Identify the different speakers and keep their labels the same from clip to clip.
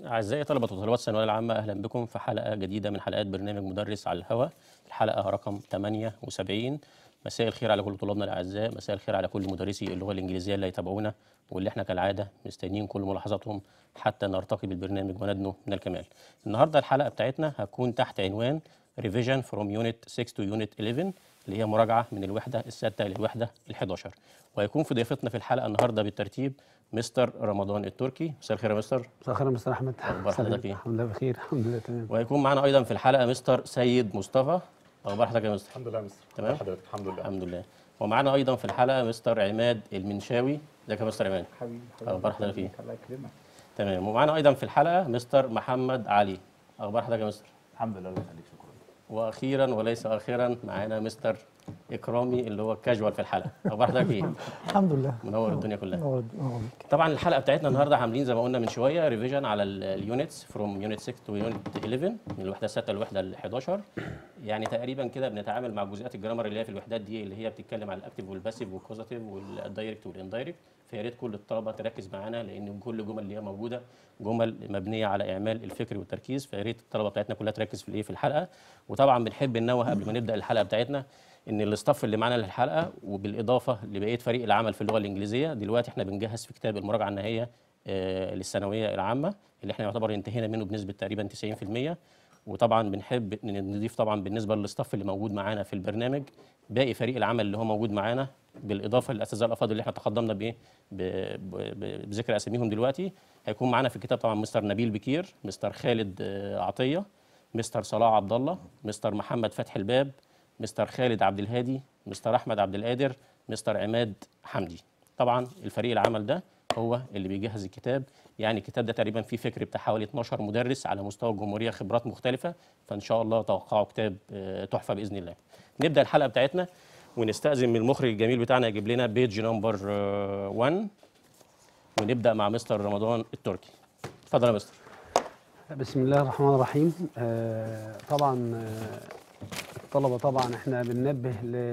Speaker 1: أعزائي طلبة وطالبات الثانوية العامة أهلا بكم في حلقة جديدة من حلقات برنامج مدرس على الهواء الحلقة رقم 78 مساء الخير على كل طلابنا الأعزاء مساء الخير على كل مدرسي اللغة الإنجليزية اللي يتابعونا واللي احنا كالعادة مستنيين كل ملاحظاتهم حتى نرتقي بالبرنامج وندنو من الكمال النهاردة الحلقة بتاعتنا هتكون تحت عنوان Revision from Unit 6 to Unit 11 اللي هي مراجعة من الوحدة السادسة للوحدة ال 11 وهيكون في ضيافتنا في الحلقة النهاردة بالترتيب مستر رمضان التركي مساء الخير يا مستر
Speaker 2: مساء الخير يا مستر احمد
Speaker 1: أخبار حضرتك إيه؟
Speaker 2: الحمد لله بخير الحمد لله تمام
Speaker 1: وهيكون معانا ايضا في الحلقه مستر سيد مصطفى اخبار حضرتك يا مستر
Speaker 3: الحمد لله يا مستر
Speaker 1: تمام.
Speaker 3: حضرتك الحمد لله
Speaker 1: الحمد لله ومعانا ايضا في الحلقه مستر عماد المنشاوي ازيك يا مستر عماد
Speaker 4: حبيبي
Speaker 1: أخبار حضرتك إيه؟
Speaker 4: الله يكرمك
Speaker 1: تمام ومعانا ايضا في الحلقه مستر محمد علي اخبار حضرتك يا مستر
Speaker 4: الحمد لله الله يخليك شكرا
Speaker 1: واخيرا وليس اخيرا معانا مستر اكرامي اللي هو كاجوال في الحلقه اخبار حضرتك ايه
Speaker 5: الحمد لله
Speaker 1: منور الدنيا كلها
Speaker 5: نور نور بيك.
Speaker 1: طبعا الحلقه بتاعتنا النهارده عاملين زي ما قلنا من شويه ريفيجن على اليونتس فروم يونت 6 تو يونت 11 من الوحده السادسه للوحده ال 11 يعني تقريبا كده بنتعامل مع جزئيات الجرامر اللي هي في الوحدات دي اللي هي بتتكلم على الاكتيف والباسيف والكوزاتيف والدايركت والاندايركت فيا ريت كل الطلبه تركز معانا لان كل الجمل اللي هي موجوده جمل مبنيه على اعمال الفكر والتركيز فيا ريت الطلبه بتاعتنا كلها تركز في الايه في الحلقه وطبعا بنحب ننوه قبل ما نبدا الحلقه بتاعتنا ان الاستاف اللي معانا للحلقه وبالاضافه لبقيه فريق العمل في اللغه الانجليزيه دلوقتي احنا بنجهز في كتاب المراجعه النهائيه آه، للثانويه العامه اللي احنا يعتبر انتهينا منه بنسبه تقريبا 90% وطبعا بنحب إن نضيف طبعا بالنسبه للاستاف اللي موجود معانا في البرنامج باقي فريق العمل اللي هو موجود معانا بالاضافه للاساتذه الافاضل اللي احنا تقدمنا بايه ب- ب- ب- بذكر اساميهم دلوقتي هيكون معانا في الكتاب طبعا مستر نبيل بكير مستر خالد آه، عطيه مستر صلاح عبد الله مستر محمد فتحي الباب مستر خالد عبد الهادي مستر احمد عبد القادر مستر عماد حمدي طبعا الفريق العمل ده هو اللي بيجهز الكتاب يعني الكتاب ده تقريبا فيه فكر بتاع حوالي 12 مدرس على مستوى الجمهوريه خبرات مختلفه فان شاء الله توقعوا كتاب آه، تحفه باذن الله نبدا الحلقه بتاعتنا ونستاذن من المخرج الجميل بتاعنا يجيب لنا بيج نمبر 1 ونبدا مع مستر رمضان التركي اتفضل يا مستر
Speaker 2: بسم الله الرحمن الرحيم آه طبعا آه، الطلبه طبعا احنا بننبه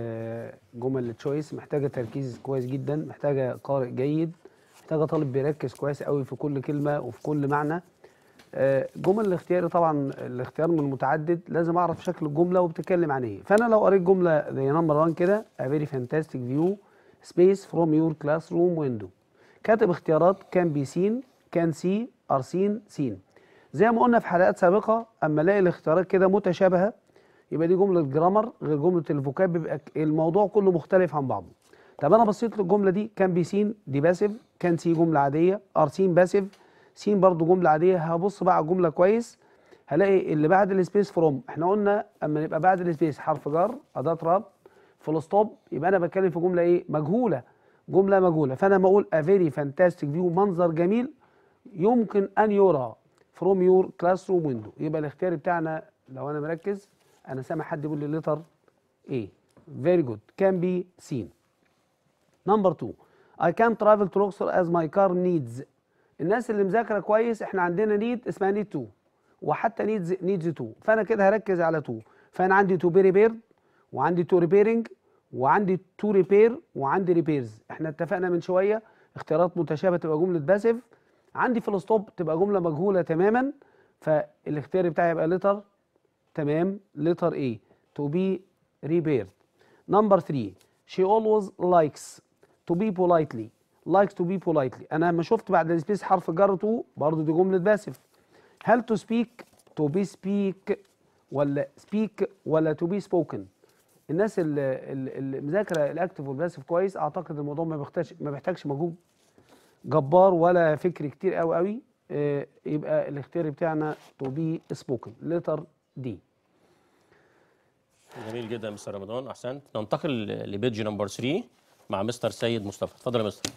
Speaker 2: لجمل التشويس محتاجه تركيز كويس جدا محتاجه قارئ جيد محتاجه طالب بيركز كويس قوي في كل كلمه وفي كل معنى آه، جمل الاختياري طبعا الاختيار من المتعدد لازم اعرف شكل الجمله وبتتكلم عن ايه فانا لو قريت جمله زي نمبر 1 كده a very fantastic view space from your classroom window كاتب اختيارات كان بي سين كان سي ار سين سين زي ما قلنا في حلقات سابقه اما الاقي الاختيارات كده متشابهه يبقى دي جمله جرامر غير جمله الفوكاب بيبقى ك- الموضوع كله مختلف عن بعضه طب انا بصيت للجمله دي كان بي سين دي باسيف كان سي جمله عاديه ار سين باسيف سين برضو جمله عاديه هبص بقى على الجمله كويس هلاقي اللي بعد السبيس فروم احنا قلنا اما يبقى بعد السبيس حرف جر اداه ربط فول ستوب يبقى انا بتكلم في جمله ايه مجهوله جمله مجهوله فانا لما اقول a very fantastic view منظر جميل يمكن ان يرى from your classroom window يبقى الاختيار بتاعنا لو انا مركز انا سامع حد يقول لي لتر A very good can be seen نمبر 2 I can travel to Luxor as my car needs الناس اللي مذاكره كويس احنا عندنا نيد اسمها نيد 2 وحتى نيدز نيدز 2 فانا كده هركز على 2 فانا عندي تو بي ريبير وعندي تو ريبيرنج وعندي تو ريبير وعندي ريبيرز احنا اتفقنا من شويه اختيارات متشابهه تبقى جمله باسيف عندي فول ستوب تبقى جمله مجهوله تماما فالاختيار بتاعي يبقى لتر تمام لتر A to be repaired number 3 she always likes to be politely likes to be politely انا لما شفت بعد السبيس حرف جر تو برضه دي جمله باسف هل to speak to be speak ولا speak ولا to be spoken الناس اللي, اللي اللي مذاكره الاكتف والباسف كويس اعتقد الموضوع ما بيحتاجش ما بيحتاجش مجهود جبار ولا فكر كتير قوي قوي آه، يبقى الاختيار بتاعنا to be spoken letter D
Speaker 1: جميل جدا يا مستر رمضان احسنت ننتقل لبيج نمبر 3 مع مستر سيد مصطفى اتفضل يا مستر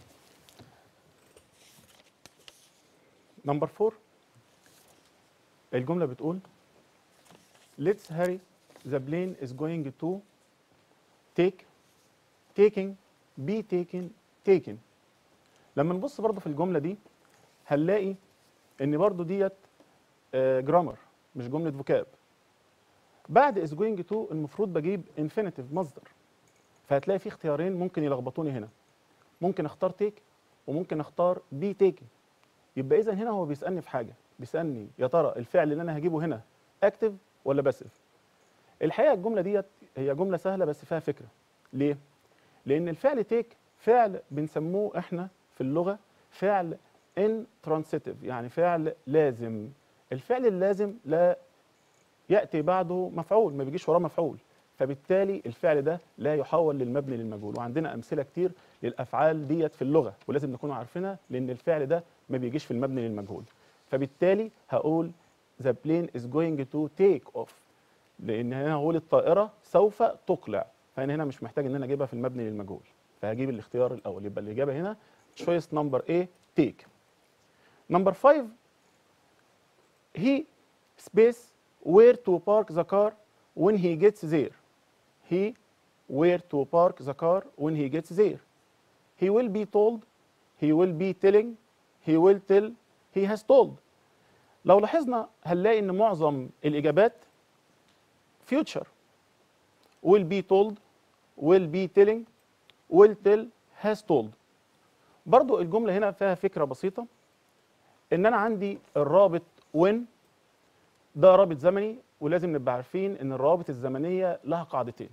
Speaker 3: نمبر 4 الجمله بتقول let's hurry the plane is going to take taking be taken taken لما نبص برضه في الجمله دي هنلاقي ان برضه ديت جرامر مش جمله فوكاب بعد is going to المفروض بجيب infinitive مصدر فهتلاقي في اختيارين ممكن يلخبطوني هنا ممكن اختار take وممكن اختار be taken يبقى اذا هنا هو بيسالني في حاجه بيسالني يا ترى الفعل اللي انا هجيبه هنا اكتف ولا باسف الحقيقه الجمله ديت هي جمله سهله بس فيها فكره ليه لان الفعل تيك فعل بنسموه احنا في اللغه فعل intransitive يعني فعل لازم الفعل اللازم لا ياتي بعده مفعول ما بيجيش وراه مفعول فبالتالي الفعل ده لا يحول للمبني للمجهول وعندنا امثله كتير للافعال ديت في اللغه ولازم نكون عارفينها لان الفعل ده ما بيجيش في المبني للمجهول فبالتالي هقول the plane is going to take off لان هنا هقول الطائره سوف تقلع فانا هنا مش محتاج ان انا اجيبها في المبني للمجهول فهجيب الاختيار الاول يبقى الاجابه هنا choice number A take number 5 he space where to park the car when he gets there he where to park the car when he gets there he will be told he will be telling he will tell he has told لو لاحظنا هنلاقي ان معظم الاجابات future will be told will be telling will tell has told برضو الجملة هنا فيها فكرة بسيطة ان انا عندي الرابط when ده رابط زمني ولازم نبقى عارفين ان الروابط الزمنية لها قاعدتين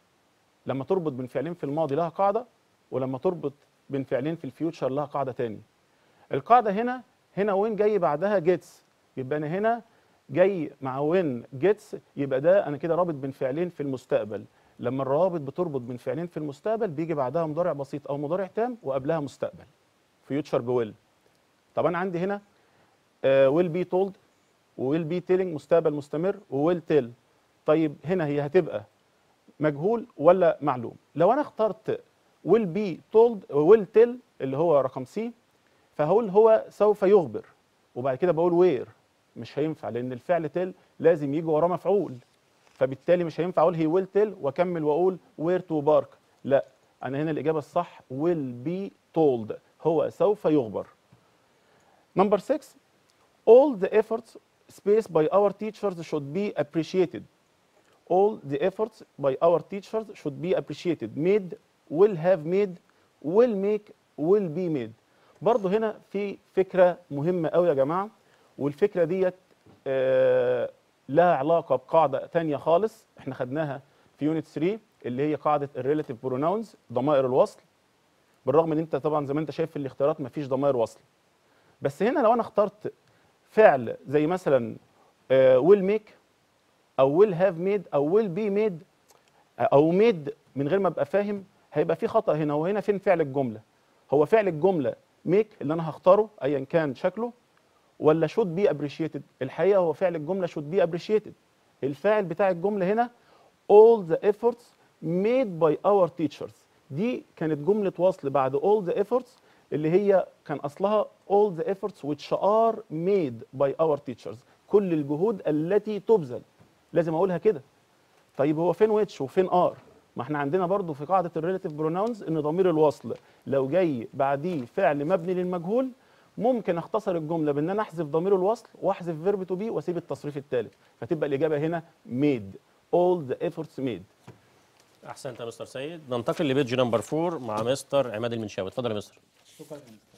Speaker 3: لما تربط بين فعلين في الماضي لها قاعدة ولما تربط بين فعلين في الفيوتشر لها قاعدة تاني القاعدة هنا هنا وين جاي بعدها جيتس يبقى انا هنا جاي مع وين جيتس يبقى ده انا كده رابط بين فعلين في المستقبل لما الروابط بتربط بين فعلين في المستقبل بيجي بعدها مضارع بسيط او مضارع تام وقبلها مستقبل فيوتشر بويل طب انا عندي هنا ويل بي تولد ويل بي تيلينج مستقبل مستمر وويل تيل طيب هنا هي هتبقى مجهول ولا معلوم لو انا اخترت ويل بي تولد ويل تيل اللي هو رقم سي فهقول هو سوف يخبر وبعد كده بقول وير مش هينفع لان الفعل تيل لازم يجي وراه مفعول فبالتالي مش هينفع اقول هي ويل تيل واكمل واقول وير تو بارك لا انا هنا الاجابه الصح ويل بي تولد هو سوف يخبر نمبر 6 all the efforts spaced by our teachers should be appreciated all the efforts by our teachers should be appreciated made will have made will make will be made برضو هنا في فكرة مهمة قوي يا جماعة والفكرة ديت آه لها علاقة بقاعدة تانية خالص احنا خدناها في يونت 3 اللي هي قاعدة الريلاتيف بروناونز ضمائر الوصل بالرغم ان انت طبعا زي ما انت شايف في الاختيارات مفيش ضمائر وصل بس هنا لو انا اخترت فعل زي مثلا ويل ميك او ويل هاف ميد او ويل بي ميد او ميد من غير ما ابقى فاهم هيبقى في خطا هنا وهنا فين فعل الجمله هو فعل الجمله ميك اللي انا هختاره ايا كان شكله ولا شود بي ابريشيتد الحقيقه هو فعل الجمله شود بي ابريشيتد الفاعل بتاع الجمله هنا all the efforts made by our teachers دي كانت جمله وصل بعد all the efforts اللي هي كان اصلها all the efforts which are made by our teachers كل الجهود التي تبذل لازم اقولها كده طيب هو فين ويتش وفين ار ما احنا عندنا برضو في قاعده الريلاتيف بروناونز ان ضمير الوصل لو جاي بعديه فعل مبني للمجهول ممكن اختصر الجمله بان انا احذف ضمير الوصل واحذف فيرب تو بي واسيب التصريف الثالث فتبقى الاجابه هنا made all the efforts made
Speaker 1: احسنت يا مستر سيد ننتقل لبيج نمبر 4 مع مستر عماد المنشاوي اتفضل يا مستر
Speaker 4: شكرا يا مستر.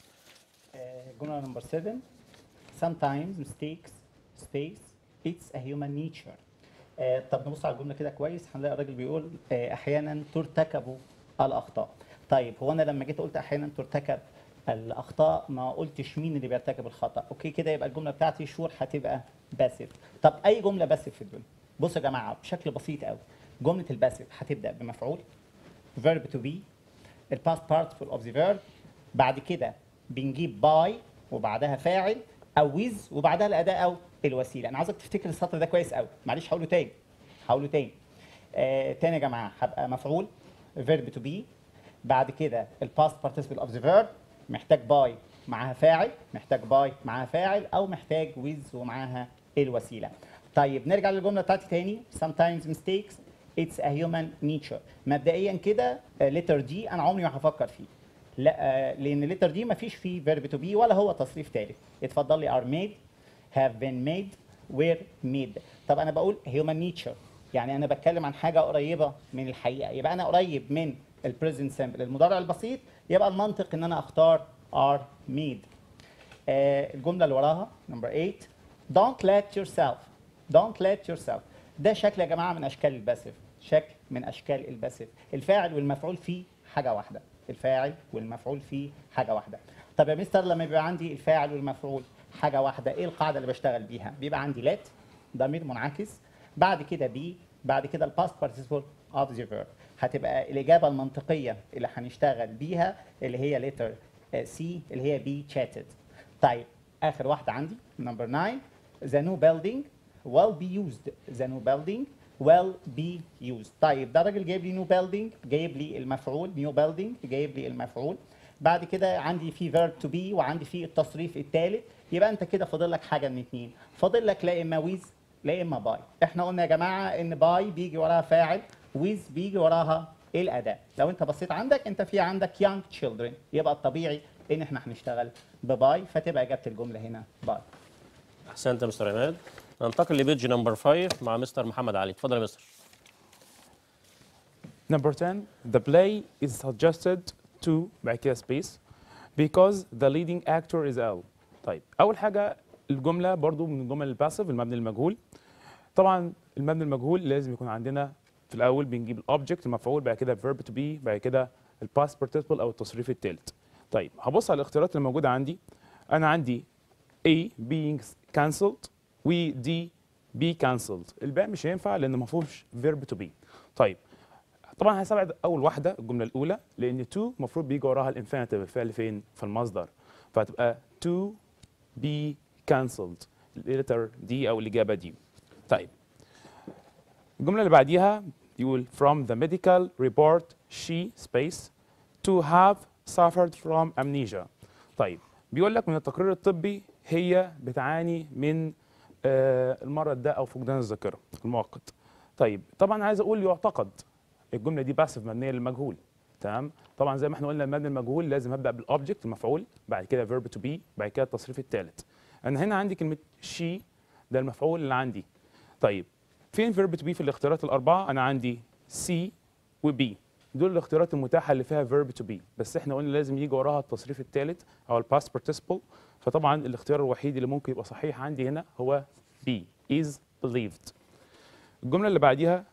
Speaker 4: آه، جملة نمبر 7 sometimes mistakes space it's a human nature آه، طب نبص على الجملة كده كويس هنلاقي الراجل بيقول آه، أحيانا ترتكب الأخطاء طيب هو أنا لما جيت قلت أحيانا ترتكب الأخطاء ما قلتش مين اللي بيرتكب الخطأ أوكي كده يبقى الجملة بتاعتي شور هتبقى باسف طب أي جملة باسف في الدنيا بصوا يا جماعة بشكل بسيط قوي جملة الباسف هتبدأ بمفعول verb to be الباست participle of the verb بعد كده بنجيب باي وبعدها فاعل او ويز وبعدها الاداء او الوسيله انا عايزك تفتكر السطر ده كويس قوي معلش هقوله تاني هقوله تاني آه تاني يا جماعه هبقى مفعول verb to be بعد كده الباست participle of the verb محتاج باي معاها فاعل محتاج باي معاها فاعل او محتاج ويز ومعاها الوسيله طيب نرجع للجمله بتاعتي تاني sometimes mistakes it's a human nature مبدئيا كده لتر دي انا عمري ما هفكر فيه لا آه، لان لتر دي ما فيش فيه فيرب تو بي ولا هو تصريف ثالث اتفضل لي are made have been made were made طب انا بقول human nature يعني انا بتكلم عن حاجه قريبه من الحقيقه يبقى انا قريب من البريزنت سامبل المضارع البسيط يبقى المنطق ان انا اختار are made آه الجمله اللي وراها نمبر 8 don't let yourself don't let yourself ده شكل يا جماعه من اشكال الباسيف شكل من اشكال الباسيف الفاعل والمفعول فيه حاجه واحده الفاعل والمفعول فيه حاجه واحده طب يا مستر لما بيبقى عندي الفاعل والمفعول حاجه واحده ايه القاعده اللي بشتغل بيها بيبقى عندي let ضمير منعكس بعد كده بي بعد كده الباست participle of the verb هتبقى الاجابه المنطقيه اللي هنشتغل بيها اللي هي letter سي اللي هي بي chatted طيب اخر واحده عندي نمبر 9 the new building will be used the new building will be used طيب ده راجل جايب لي new building جايب لي المفعول new building جايب لي المفعول بعد كده عندي في verb to be وعندي في التصريف الثالث يبقى انت كده فاضل لك حاجه من اتنين فاضل لك لا اما with لا اما باي احنا قلنا يا جماعه ان باي بيجي وراها فاعل with بيجي وراها الاداه لو انت بصيت عندك انت في عندك young children يبقى الطبيعي ان احنا هنشتغل بباي فتبقى اجابه الجمله هنا باي
Speaker 1: احسنت يا مستر عماد ننتقل لبيج نمبر 5 مع مستر محمد علي اتفضل يا مستر
Speaker 5: Number 10, the play is suggested to بعد كده space because the leading actor is L. طيب أول حاجة الجملة برضو من الجمل الباسيف المبني المجهول طبعا المبني المجهول لازم يكون عندنا في الأول بنجيب الأوبجكت المفعول بعد كده verb to be بعد كده الباست participle أو التصريف الثالث. طيب هبص على الاختيارات اللي موجودة عندي أنا عندي A being cancelled و D be cancelled الباقي مش هينفع لأن ما فيهوش verb to be. طيب طبعا هستبعد اول واحده الجمله الاولى لان to المفروض بيجي وراها الانفينيتيف الفعل فين في المصدر فهتبقى to be cancelled الليتر دي او الاجابه دي طيب الجمله اللي بعديها يقول from the medical report she space to have suffered from amnesia طيب بيقول لك من التقرير الطبي هي بتعاني من آه المرض ده او فقدان الذاكره المؤقت طيب طبعا عايز اقول يعتقد الجمله دي باسف مبنيه للمجهول تمام طبعا زي ما احنا قلنا المبني المجهول لازم ابدا بالاوبجكت المفعول بعد كده فيرب تو بي بعد كده التصريف الثالث انا هنا عندي كلمه شي ده المفعول اللي عندي طيب فين فيرب تو بي في الاختيارات الاربعه انا عندي سي وبي دول الاختيارات المتاحه اللي فيها فيرب تو بي بس احنا قلنا لازم يجي وراها التصريف الثالث او الباست participle فطبعا الاختيار الوحيد اللي ممكن يبقى صحيح عندي هنا هو بي is believed الجمله اللي بعديها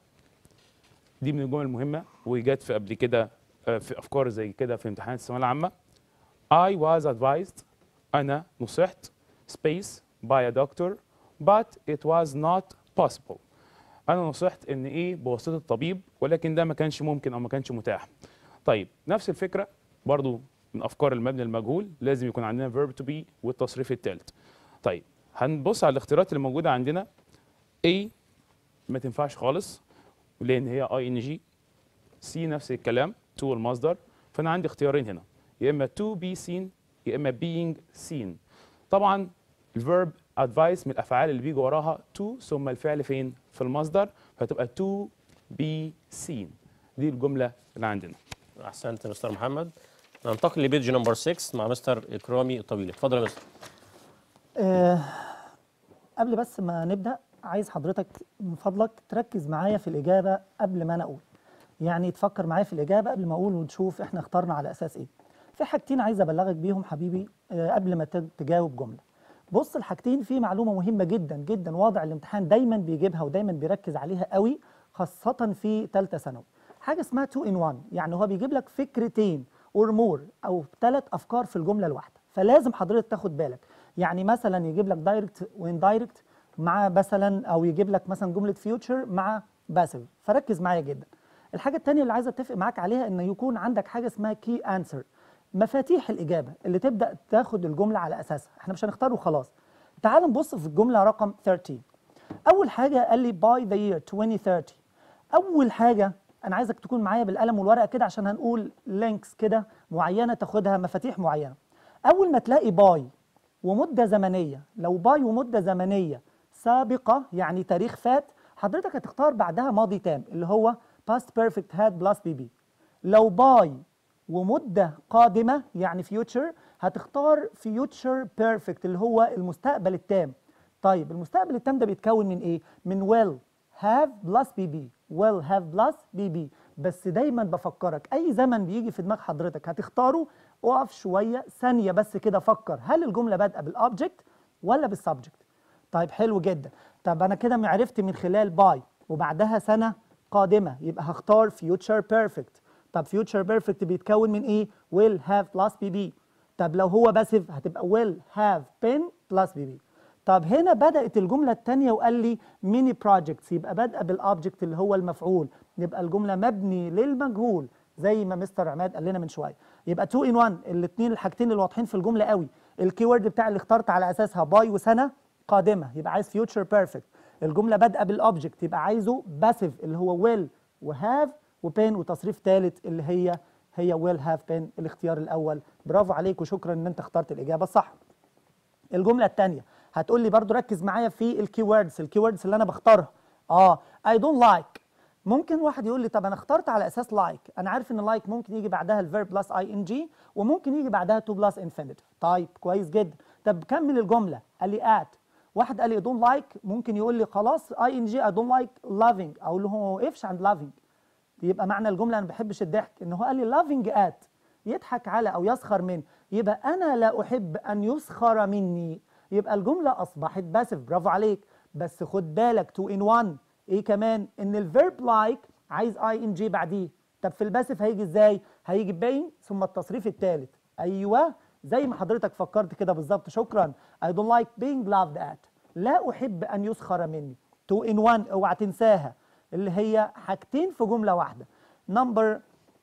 Speaker 5: دي من الجمل المهمة وجت في قبل كده آه، في أفكار زي كده في امتحانات الثانوية العامة I was advised أنا نصحت space by a doctor but it was not possible أنا نصحت إن إيه بواسطة الطبيب ولكن ده ما كانش ممكن أو ما كانش متاح طيب نفس الفكرة برضو من أفكار المبني المجهول لازم يكون عندنا verb to be والتصريف الثالث طيب هنبص على الاختيارات اللي موجودة عندنا A ما تنفعش خالص لان هي اي ان جي سي نفس الكلام تو المصدر فانا عندي اختيارين هنا يا اما تو بي سين يا اما being seen طبعا الفيرب ادفايس من الافعال اللي بيجي وراها تو ثم الفعل فين في المصدر فتبقى تو بي سين دي الجمله اللي عندنا
Speaker 1: احسنت يا مستر محمد ننتقل لبيج نمبر 6 مع مستر اكرامي الطويل اتفضل يا مستر
Speaker 6: آه، قبل بس ما نبدأ عايز حضرتك من فضلك تركز معايا في الإجابة قبل ما أنا أقول يعني تفكر معايا في الإجابة قبل ما أقول ونشوف إحنا اخترنا على أساس إيه في حاجتين عايز أبلغك بيهم حبيبي آه، قبل ما تج- تجاوب جملة بص الحاجتين في معلومة مهمة جدا جدا واضع الامتحان دايما بيجيبها ودايما بيركز عليها قوي خاصة في ثالثة ثانوي حاجة اسمها 2 in 1 يعني هو بيجيب لك فكرتين اور مور او ثلاث افكار في الجمله الواحده فلازم حضرتك تاخد بالك يعني مثلا يجيب لك دايركت وان دايركت مع مثلا او يجيب لك مثلا جمله فيوتشر مع باسيف فركز معايا جدا الحاجه الثانيه اللي عايز اتفق معاك عليها ان يكون عندك حاجه اسمها كي انسر مفاتيح الاجابه اللي تبدا تاخد الجمله على اساسها احنا مش هنختار وخلاص تعال نبص في الجمله رقم 13 اول حاجه قال لي باي ذا يير 2030 اول حاجه انا عايزك تكون معايا بالقلم والورقه كده عشان هنقول لينكس كده معينه تاخدها مفاتيح معينه اول ما تلاقي باي ومده زمنيه لو باي ومده زمنيه سابقه يعني تاريخ فات حضرتك هتختار بعدها ماضي تام اللي هو past perfect had plus بي بي لو باي ومده قادمه يعني future هتختار future perfect اللي هو المستقبل التام طيب المستقبل التام ده بيتكون من ايه من will have plus بي بي will have plus بي بي بس دايما بفكرك اي زمن بيجي في دماغ حضرتك هتختاره اقف شويه ثانيه بس كده فكر هل الجمله بادئه بالاوبجكت ولا بالسبجكت طيب حلو جدا طب انا كده عرفت من خلال باي وبعدها سنه قادمه يبقى هختار future perfect طب future perfect بيتكون من ايه will have plus bb طب لو هو باسف هتبقى will have been plus bb طب هنا بدأت الجملة الثانية وقال لي ميني بروجكتس يبقى بادئة بالأوبجكت اللي هو المفعول يبقى الجملة مبني للمجهول زي ما مستر عماد قال لنا من شوية يبقى 2 ان 1 الاثنين الحاجتين اللي واضحين في الجملة قوي الكيورد بتاع اللي اخترت على أساسها باي وسنة قادمة يبقى عايز فيوتشر بيرفكت الجملة بادئة بالأوبجكت يبقى عايزه باسيف اللي هو will وهاف وبين وتصريف ثالث اللي هي هي will have been الاختيار الأول برافو عليك وشكرا إن أنت اخترت الإجابة الصح الجمله الثانيه هتقول لي برضو ركز معايا في الكي ووردز الكي ووردز اللي انا بختارها اه اي دونت لايك ممكن واحد يقول لي طب انا اخترت على اساس لايك انا عارف ان لايك ممكن يجي بعدها الفيرب بلس اي ان جي وممكن يجي بعدها تو بلس انفينيتيف طيب كويس جدا طب كمل الجمله قال لي ات واحد قال لي دونت لايك ممكن يقول لي خلاص اي ان جي اي دونت لايك لافينج اقول له هو وقفش عند لافينج يبقى معنى الجمله انا ما بحبش الضحك ان هو قال لي لافينج ات يضحك على او يسخر من يبقى انا لا احب ان يسخر مني يبقى الجمله اصبحت باسف برافو عليك بس خد بالك تو ان 1 ايه كمان ان الفيرب لايك عايز اي ان جي بعديه طب في الباسف هيجي ازاي هيجي بين ثم التصريف الثالث ايوه زي ما حضرتك فكرت كده بالظبط شكرا I don't like being laughed at لا احب ان يسخر مني تو ان 1 اوعى تنساها اللي هي حاجتين في جمله واحده نمبر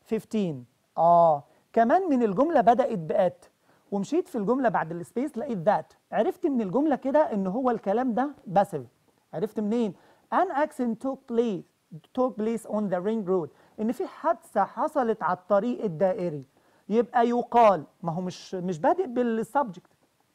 Speaker 6: 15 اه كمان من الجمله بدات بات ومشيت في الجمله بعد السبيس لقيت ذات عرفت من الجمله كده ان هو الكلام ده باسف عرفت منين an accident took place took place on the ring road ان في حادثه حصلت على الطريق الدائري يبقى يقال ما هو مش مش بادئ بالسبجكت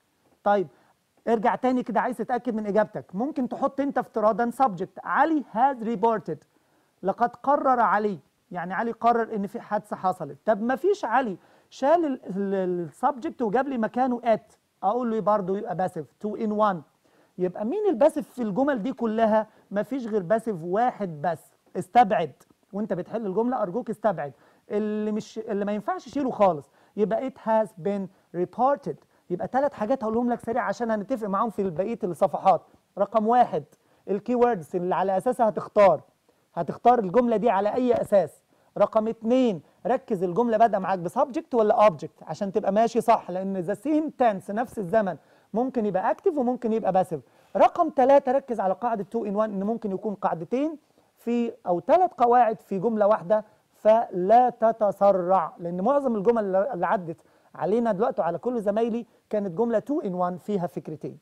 Speaker 6: طيب ارجع تاني كده عايز تتاكد من اجابتك ممكن تحط انت افتراضا سبجكت علي هاز ريبورتد لقد قرر علي يعني علي قرر ان في حادثه حصلت طب ما فيش علي شال السبجكت وجاب لي مكانه ات اقول له برضه يبقى باسف 2 ان 1 يبقى مين الباسف في الجمل دي كلها ما فيش غير باسف واحد بس استبعد وانت بتحل الجمله ارجوك استبعد اللي مش اللي ما ينفعش شيله خالص يبقى it has been reported يبقى ثلاث حاجات هقولهم لك سريع عشان هنتفق معاهم في بقيه الصفحات رقم واحد الكي ووردز اللي على اساسها هتختار هتختار الجمله دي على اي اساس رقم اتنين ركز الجمله بادئه معاك بسبجكت ولا اوبجكت عشان تبقى ماشي صح لان ذا سيم تنس نفس الزمن ممكن يبقى اكتف وممكن يبقى باسف رقم ثلاثة ركز على قاعده 2 ان 1 ان ممكن يكون قاعدتين في او ثلاث قواعد في جمله واحده فلا تتسرع لان معظم الجمل اللي عدت علينا دلوقتي وعلى كل زمايلي كانت جمله 2 ان 1 فيها فكرتين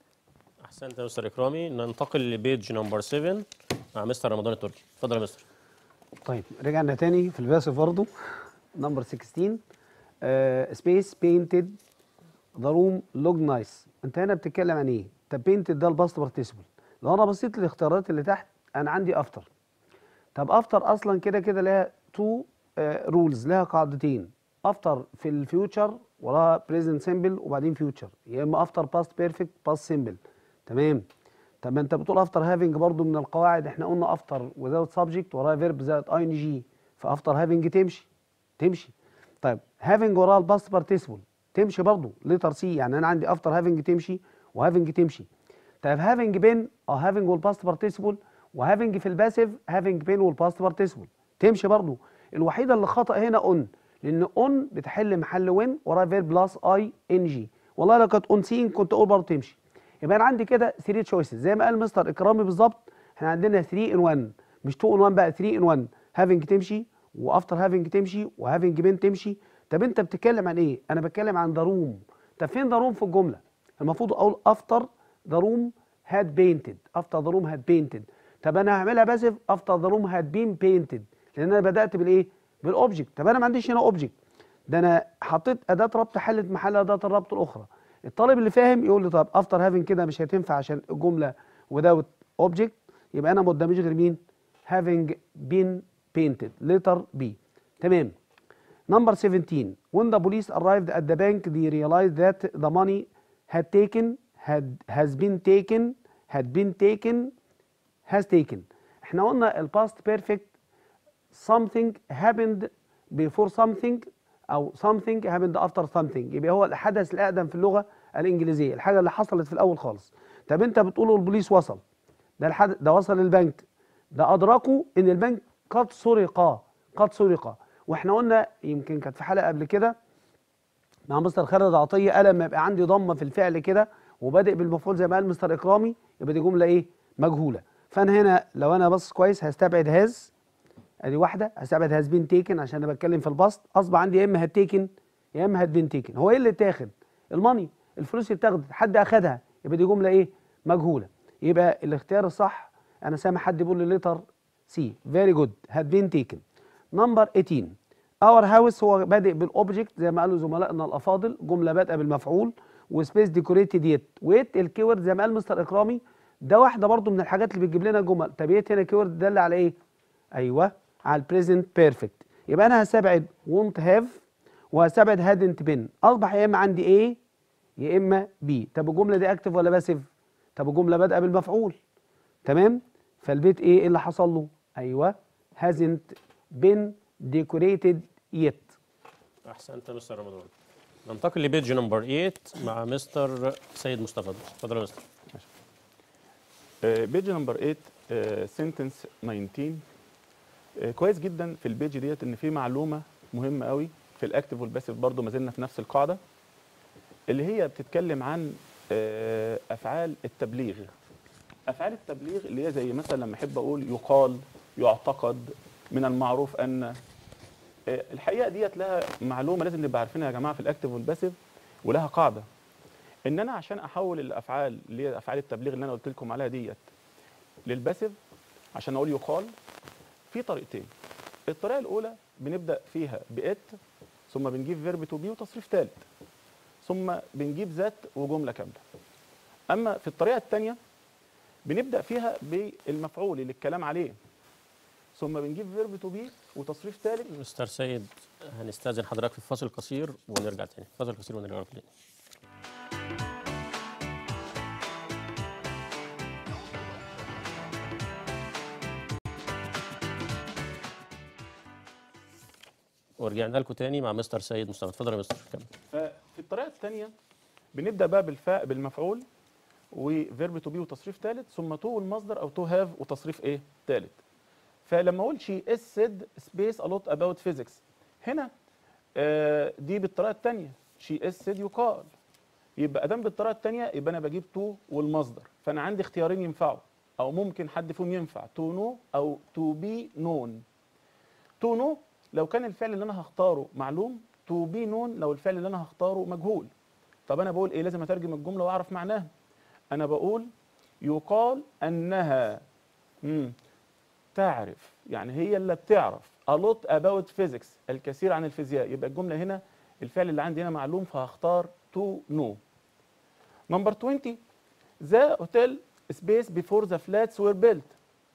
Speaker 1: احسنت يا مستر اكرامي ننتقل لبيج نمبر 7 مع مستر رمضان التركي اتفضل يا مستر
Speaker 2: طيب رجعنا تاني في الباسف برضه نمبر 16 سبيس بينتد ذا روم لوج نايس انت هنا بتتكلم عن ايه؟ طب بينتد ده الباست بارتيسيبل لو انا بصيت للاختيارات اللي تحت انا عندي افتر طب افتر اصلا كده كده لها تو رولز لها قاعدتين افتر في الفيوتشر وراها بريزنت سيمبل وبعدين فيوتشر يا اما افتر باست بيرفكت باست سيمبل تمام طب ما انت بتقول افتر هافنج برضو من القواعد احنا قلنا افتر وذاوت سبجكت وراها فيرب زائد اي ان جي فافتر هافنج تمشي تمشي طيب هافنج وراها الباست بارتيسيبل تمشي برضو ليتر سي يعني انا عندي افتر هافنج تمشي وهافنج تمشي طيب هافنج بين اه هافنج والباست بارتيسيبل وهافنج في الباسيف هافنج بين والباست بارتيسيبل تمشي برضو الوحيده اللي خطا هنا اون لان اون بتحل محل وين وراها فيرب بلس اي ان جي والله لو كانت اون سين كنت اقول برضه تمشي يبقى انا عندي كده 3 تشويسز زي ما قال مستر اكرامي بالظبط احنا عندنا 3 ان 1 مش 2 ان 1 بقى 3 ان 1 هافنج تمشي وافتر هافنج تمشي وهافنج بين تمشي طب انت بتتكلم عن ايه انا بتكلم عن ذا روم طب فين ذا روم في الجمله المفروض اقول افتر ذا روم هاد بينتد افتر ذا روم هاد بينتد طب انا هعملها باسف افتر ذا روم هاد بين بينتد لان انا بدات بالايه بالاوبجكت طب انا ما عنديش هنا اوبجكت ده انا حطيت اداه ربط حلت محل اداه الربط الاخرى الطالب اللي فاهم يقول لي طب افتر هافنج كده مش هتنفع عشان الجمله without object يبقى انا ما قداميش غير مين having been painted letter B تمام number 17 when the police arrived at the bank they realized that the money had taken had has been taken had been taken has taken احنا قلنا الباست بيرفكت something happened before something او something happened after something يبقى هو الحدث الاقدم في اللغه الانجليزيه الحاجه اللي حصلت في الاول خالص طب انت بتقول البوليس وصل ده الحدث ده وصل البنك ده ادركوا ان البنك قد سرق قد سرق واحنا قلنا يمكن كانت في حلقه قبل كده مع مستر خالد عطيه قال لما يبقى عندي ضمه في الفعل كده وبادئ بالمفعول زي ما قال مستر اكرامي يبقى دي جمله ايه مجهوله فانا هنا لو انا بص كويس هستبعد هاز ادي واحده هستبعد هاز بين تيكن عشان انا بتكلم في البسط اصبح عندي يا اما هاد تيكن يا اما هاد بين تيكن هو ايه اللي اتاخد الماني الفلوس اللي اتاخدت حد اخدها يبقى دي جمله ايه مجهوله يبقى الاختيار الصح انا سامع حد بيقول لي ليتر سي فيري جود هاد بين تيكن نمبر 18 اور هاوس هو بادئ بالاوبجكت زي ما قالوا زملائنا الافاضل جمله بادئه بالمفعول وسبيس ديكوريتد يت ويت الكيورد زي ما قال مستر اكرامي ده واحده برضو من الحاجات اللي بتجيب لنا جمل طب يت هنا كيورد دل على ايه ايوه على البريزنت بيرفكت يبقى انا هستبعد won't have وهستبعد hadn't been اصبح يا اما عندي ايه يا اما بي طب الجمله دي اكتف ولا باسيف طب الجمله بادئه بالمفعول تمام فالبيت ايه إيه اللي حصل له ايوه hasn't been decorated yet
Speaker 1: احسنت يا مستر رمضان ننتقل لبيج نمبر 8 مع مستر سيد مصطفى اتفضل يا مستر
Speaker 3: بيج نمبر 8 سنتنس 19 آه، كويس جدا في البيج ديت ان في معلومه مهمه قوي في الاكتف والباسيف برضو ما زلنا في نفس القاعده اللي هي بتتكلم عن آه، افعال التبليغ افعال التبليغ اللي هي زي مثلا لما احب اقول يقال يعتقد من المعروف ان آه، الحقيقه ديت لها معلومه لازم نبقى عارفينها يا جماعه في الاكتف والباسيف ولها قاعده ان انا عشان احول الافعال اللي هي افعال التبليغ اللي انا قلت لكم عليها ديت للباسيف عشان اقول يقال في طريقتين الطريقه الاولى بنبدا فيها بات ثم بنجيب فيرب تو بي وتصريف ثالث ثم بنجيب ذات وجمله كامله اما في الطريقه الثانيه بنبدا فيها بالمفعول اللي الكلام عليه ثم بنجيب فيرب تو بي وتصريف ثالث
Speaker 1: مستر سيد هنستاذن حضرتك في فاصل قصير ونرجع تاني فاصل قصير ونرجع لكم تاني ورجعنا لكم تاني مع مستر سيد مصطفى اتفضل يا مستر كمل
Speaker 3: ففي الطريقه الثانيه بنبدا بقى بالفاء بالمفعول وفيرب تو بي وتصريف ثالث ثم تو والمصدر او تو هاف وتصريف ايه ثالث فلما اقول شي اس سيد سبيس ا لوت اباوت فيزيكس هنا آه دي بالطريقه الثانيه شي اس سيد يقال يبقى ادام بالطريقه الثانيه يبقى انا بجيب تو والمصدر فانا عندي اختيارين ينفعوا او ممكن حد فيهم ينفع تو نو او تو بي نون تو نو لو كان الفعل اللي انا هختاره معلوم تو بي نون لو الفعل اللي انا هختاره مجهول طب انا بقول ايه لازم اترجم الجمله واعرف معناها انا بقول يقال انها مم. تعرف يعني هي اللي بتعرف a lot about physics الكثير عن الفيزياء يبقى الجمله هنا الفعل اللي عندي هنا معلوم فهختار to know نمبر 20 the hotel space before the flats were built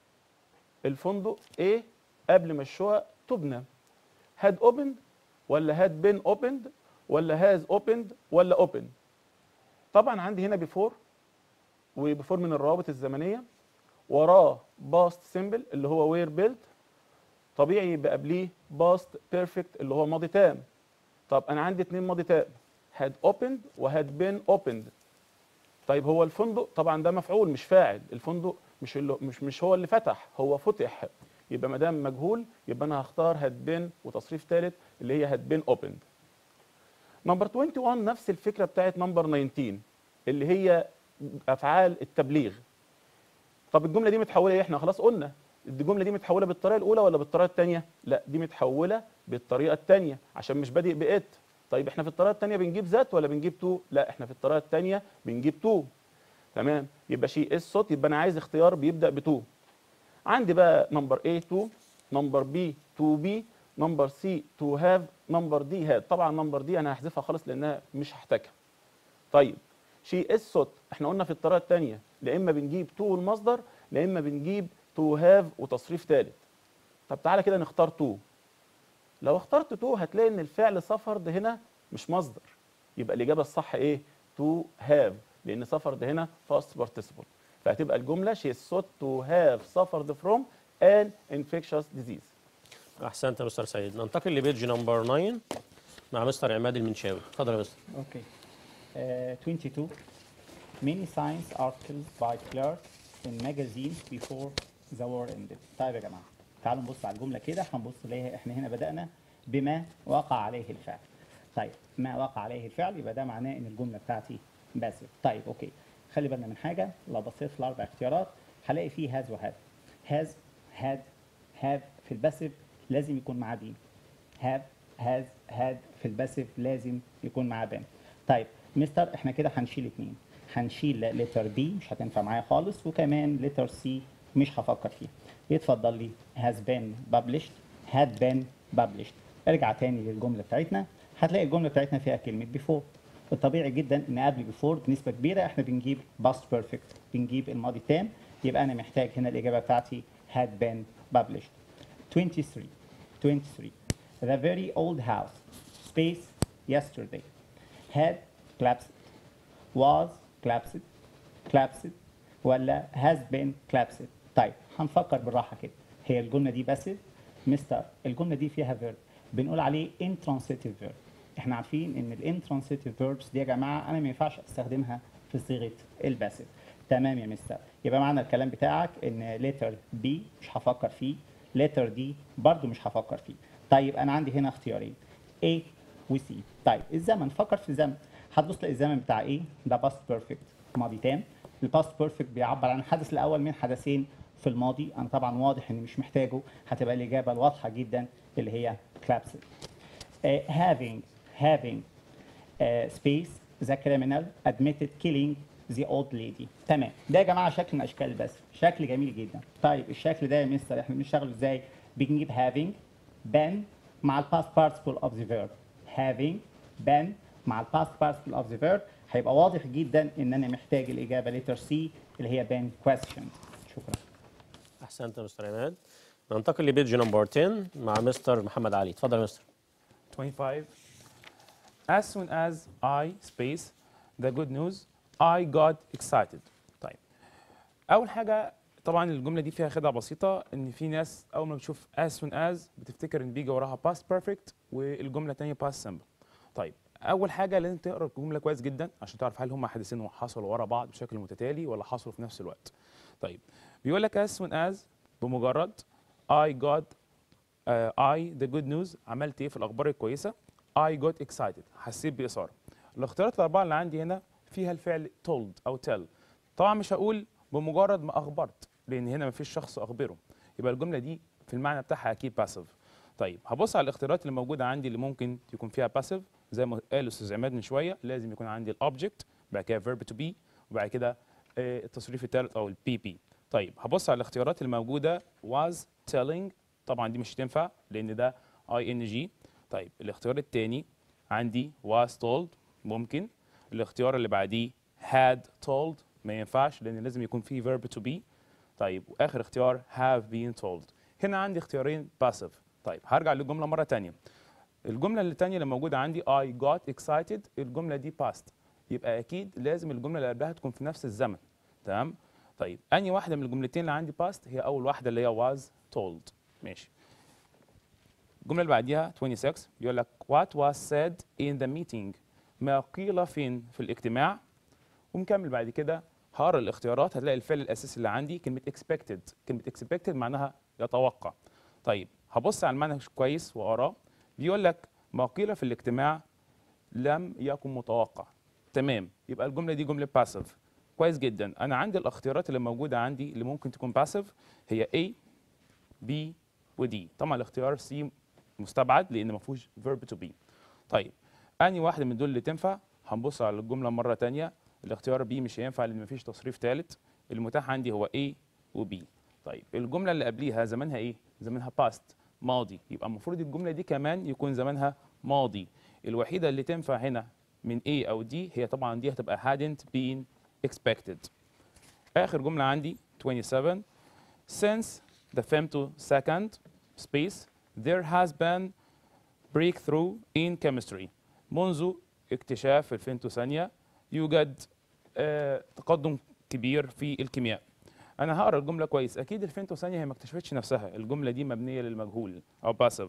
Speaker 3: الفندق ايه قبل ما الشقق تبنى had opened ولا had been opened ولا has opened ولا open طبعا عندي هنا before وبيفور من الروابط الزمنيه وراه باست سيمبل اللي هو وير بيلت طبيعي يبقى قبليه باست بيرفكت اللي هو ماضي تام طب انا عندي اتنين ماضي تام had opened وهاد بين opened طيب هو الفندق طبعا ده مفعول مش فاعل الفندق مش اللي مش مش هو اللي فتح هو فتح يبقى ما دام مجهول يبقى انا هختار هاد بين وتصريف ثالث اللي هي هاد بين opened نمبر 21 نفس الفكره بتاعت نمبر 19 اللي هي افعال التبليغ طب الجمله دي متحوله ايه احنا خلاص قلنا الجمله دي متحوله بالطريقه الاولى ولا بالطريقه الثانيه لا دي متحوله بالطريقه الثانيه عشان مش بادئ بات طيب احنا في الطريقه الثانيه بنجيب ذات ولا بنجيب تو لا احنا في الطريقه الثانيه بنجيب تو تمام يبقى شيء اس صوت يبقى انا عايز اختيار بيبدا بتو عندي بقى نمبر A تو نمبر B تو بي نمبر سي تو هاف نمبر دي هاد طبعا نمبر دي انا هحذفها خالص لانها مش هحتاجها طيب شي اس صوت احنا قلنا في الطريقه الثانيه لا اما بنجيب تو والمصدر لا اما بنجيب تو هاف وتصريف ثالث طب تعالى كده نختار تو لو اخترت تو هتلاقي ان الفعل سفرد هنا مش مصدر يبقى الاجابه الصح ايه تو هاف لان سفرد هنا فاست بارتيسيبل فهتبقى الجمله شي sought تو هاف suffered from an infectious disease
Speaker 1: احسنت يا مستر سيد ننتقل لبيج نمبر 9 مع مستر عماد المنشاوي اتفضل يا مستر
Speaker 4: Okay. Uh, 22. Many science articles by clerks in magazines before the war ended. طيب يا جماعة تعالوا نبص على الجملة كده هنبص نلاقيها احنا هنا بدأنا بما وقع عليه الفعل. طيب ما وقع عليه الفعل يبقى ده معناه ان الجملة بتاعتي باسف. طيب اوكي. خلي بالنا من حاجة لو بصيت في الأربع اختيارات هلاقي فيه هاز وهاد. هاز هاد هاف في الباسف لازم يكون معاه بي. هاف هاز هاد في الباسف لازم يكون معاه بان طيب مستر احنا كده هنشيل اتنين هنشيل لتر بي مش هتنفع معايا خالص وكمان لتر سي مش هفكر فيها يتفضل لي has been published had been published ارجع تاني للجمله بتاعتنا هتلاقي الجمله بتاعتنا فيها كلمه before الطبيعي جدا ان قبل before بنسبه كبيره احنا بنجيب past perfect بنجيب الماضي التام يبقى انا محتاج هنا الاجابه بتاعتي had been published 23 23 The very old house space yesterday had collapsed was collapsed collapsed ولا has been collapsed طيب هنفكر بالراحه كده هي الجمله دي باسف مستر الجمله دي فيها verb بنقول عليه intransitive verb احنا عارفين ان الانترانسيتيف verbs دي يا جماعه انا ما ينفعش استخدمها في صيغه الباسف تمام يا مستر يبقى معنى الكلام بتاعك ان ليتر بي مش هفكر فيه ليتر دي برضو مش هفكر فيه طيب انا عندي هنا اختيارين A و C طيب الزمن فكر في الزمن هتبص تلاقي الزمن بتاع ايه ده باست بيرفكت ماضي تام الباست بيرفكت بيعبر عن الحدث الاول من حدثين في الماضي انا طبعا واضح اني مش محتاجه هتبقى الاجابه الواضحه جدا اللي هي collapsed uh, having having uh, space the criminal admitted killing the old lady تمام ده يا جماعه شكل من اشكال بس شكل جميل جدا طيب الشكل ده يا مستر احنا بنشتغله ازاي بنجيب having been مع الباست participle of the verb having been مع الباست participle of the verb هيبقى واضح جدا ان انا محتاج الاجابه letter C اللي هي been question شكرا
Speaker 1: احسنت يا مستر عماد ننتقل لبيج نمبر 10 مع مستر محمد علي اتفضل يا مستر
Speaker 5: 25 As soon as I space the good news I got excited طيب أول حاجة طبعا الجملة دي فيها خدعة بسيطة إن في ناس أول ما بتشوف as soon as بتفتكر إن بيجي وراها past perfect والجملة التانية past simple طيب أول حاجة لازم تقرأ الجملة كويس جدا عشان تعرف هل هم حدثين حصلوا ورا بعض بشكل متتالي ولا حصلوا في نفس الوقت طيب بيقول لك as soon as بمجرد I got uh, I the good news عملت ايه في الاخبار الكويسه I got excited حسيت باثاره الاختيارات الاربعه اللي عندي هنا فيها الفعل told او tell طبعا مش هقول بمجرد ما اخبرت لان هنا مفيش شخص اخبره يبقى الجمله دي في المعنى بتاعها اكيد باسيف طيب هبص على الاختيارات اللي موجوده عندي اللي ممكن يكون فيها باسيف زي ما قال الاستاذ عماد من شويه لازم يكون عندي الاوبجكت بعد كده verb to be وبعد كده آه، التصريف الثالث او البي بي طيب هبص على الاختيارات اللي موجوده was telling طبعا دي مش هتنفع لان ده اي ان جي طيب الاختيار الثاني عندي was told ممكن الاختيار اللي بعديه had told ما ينفعش لان لازم يكون فيه verb to be طيب واخر اختيار have been told هنا عندي اختيارين passive طيب هرجع للجمله مره ثانيه الجمله اللي الثانيه اللي موجوده عندي I got excited الجمله دي past يبقى اكيد لازم الجمله اللي قبلها تكون في نفس الزمن تمام طيب انهي واحده من الجملتين اللي عندي past هي اول واحده اللي هي was told ماشي الجمله اللي بعديها 26 بيقول لك what was said in the meeting ما قيل فين في الاجتماع ومكمل بعد كده هقرا الاختيارات هتلاقي الفعل الاساسي اللي عندي كلمه expected كلمه expected معناها يتوقع طيب هبص على المعنى كويس واقراه بيقول لك ما قيل في الاجتماع لم يكن متوقع تمام يبقى الجمله دي جمله باسيف كويس جدا انا عندي الاختيارات اللي موجوده عندي اللي ممكن تكون باسيف هي A B و D طبعا الاختيار C مستبعد لان ما فيهوش verb to be طيب انهي واحده من دول اللي تنفع هنبص على الجمله مره تانية الاختيار B مش هينفع لان ما فيش تصريف ثالث المتاح عندي هو A و B طيب الجمله اللي قبليها زمانها ايه زمانها past ماضي يبقى المفروض الجمله دي كمان يكون زمانها ماضي الوحيده اللي تنفع هنا من A او D هي طبعا دي هتبقى hadn't been expected اخر جمله عندي 27 since the femtosecond space there has been breakthrough in chemistry منذ اكتشاف الفيمتو ثانيه يوجد آه تقدم كبير في الكيمياء انا هقرا الجمله كويس اكيد الفيمتو ثانيه هي ما اكتشفتش نفسها الجمله دي مبنيه للمجهول او باسيف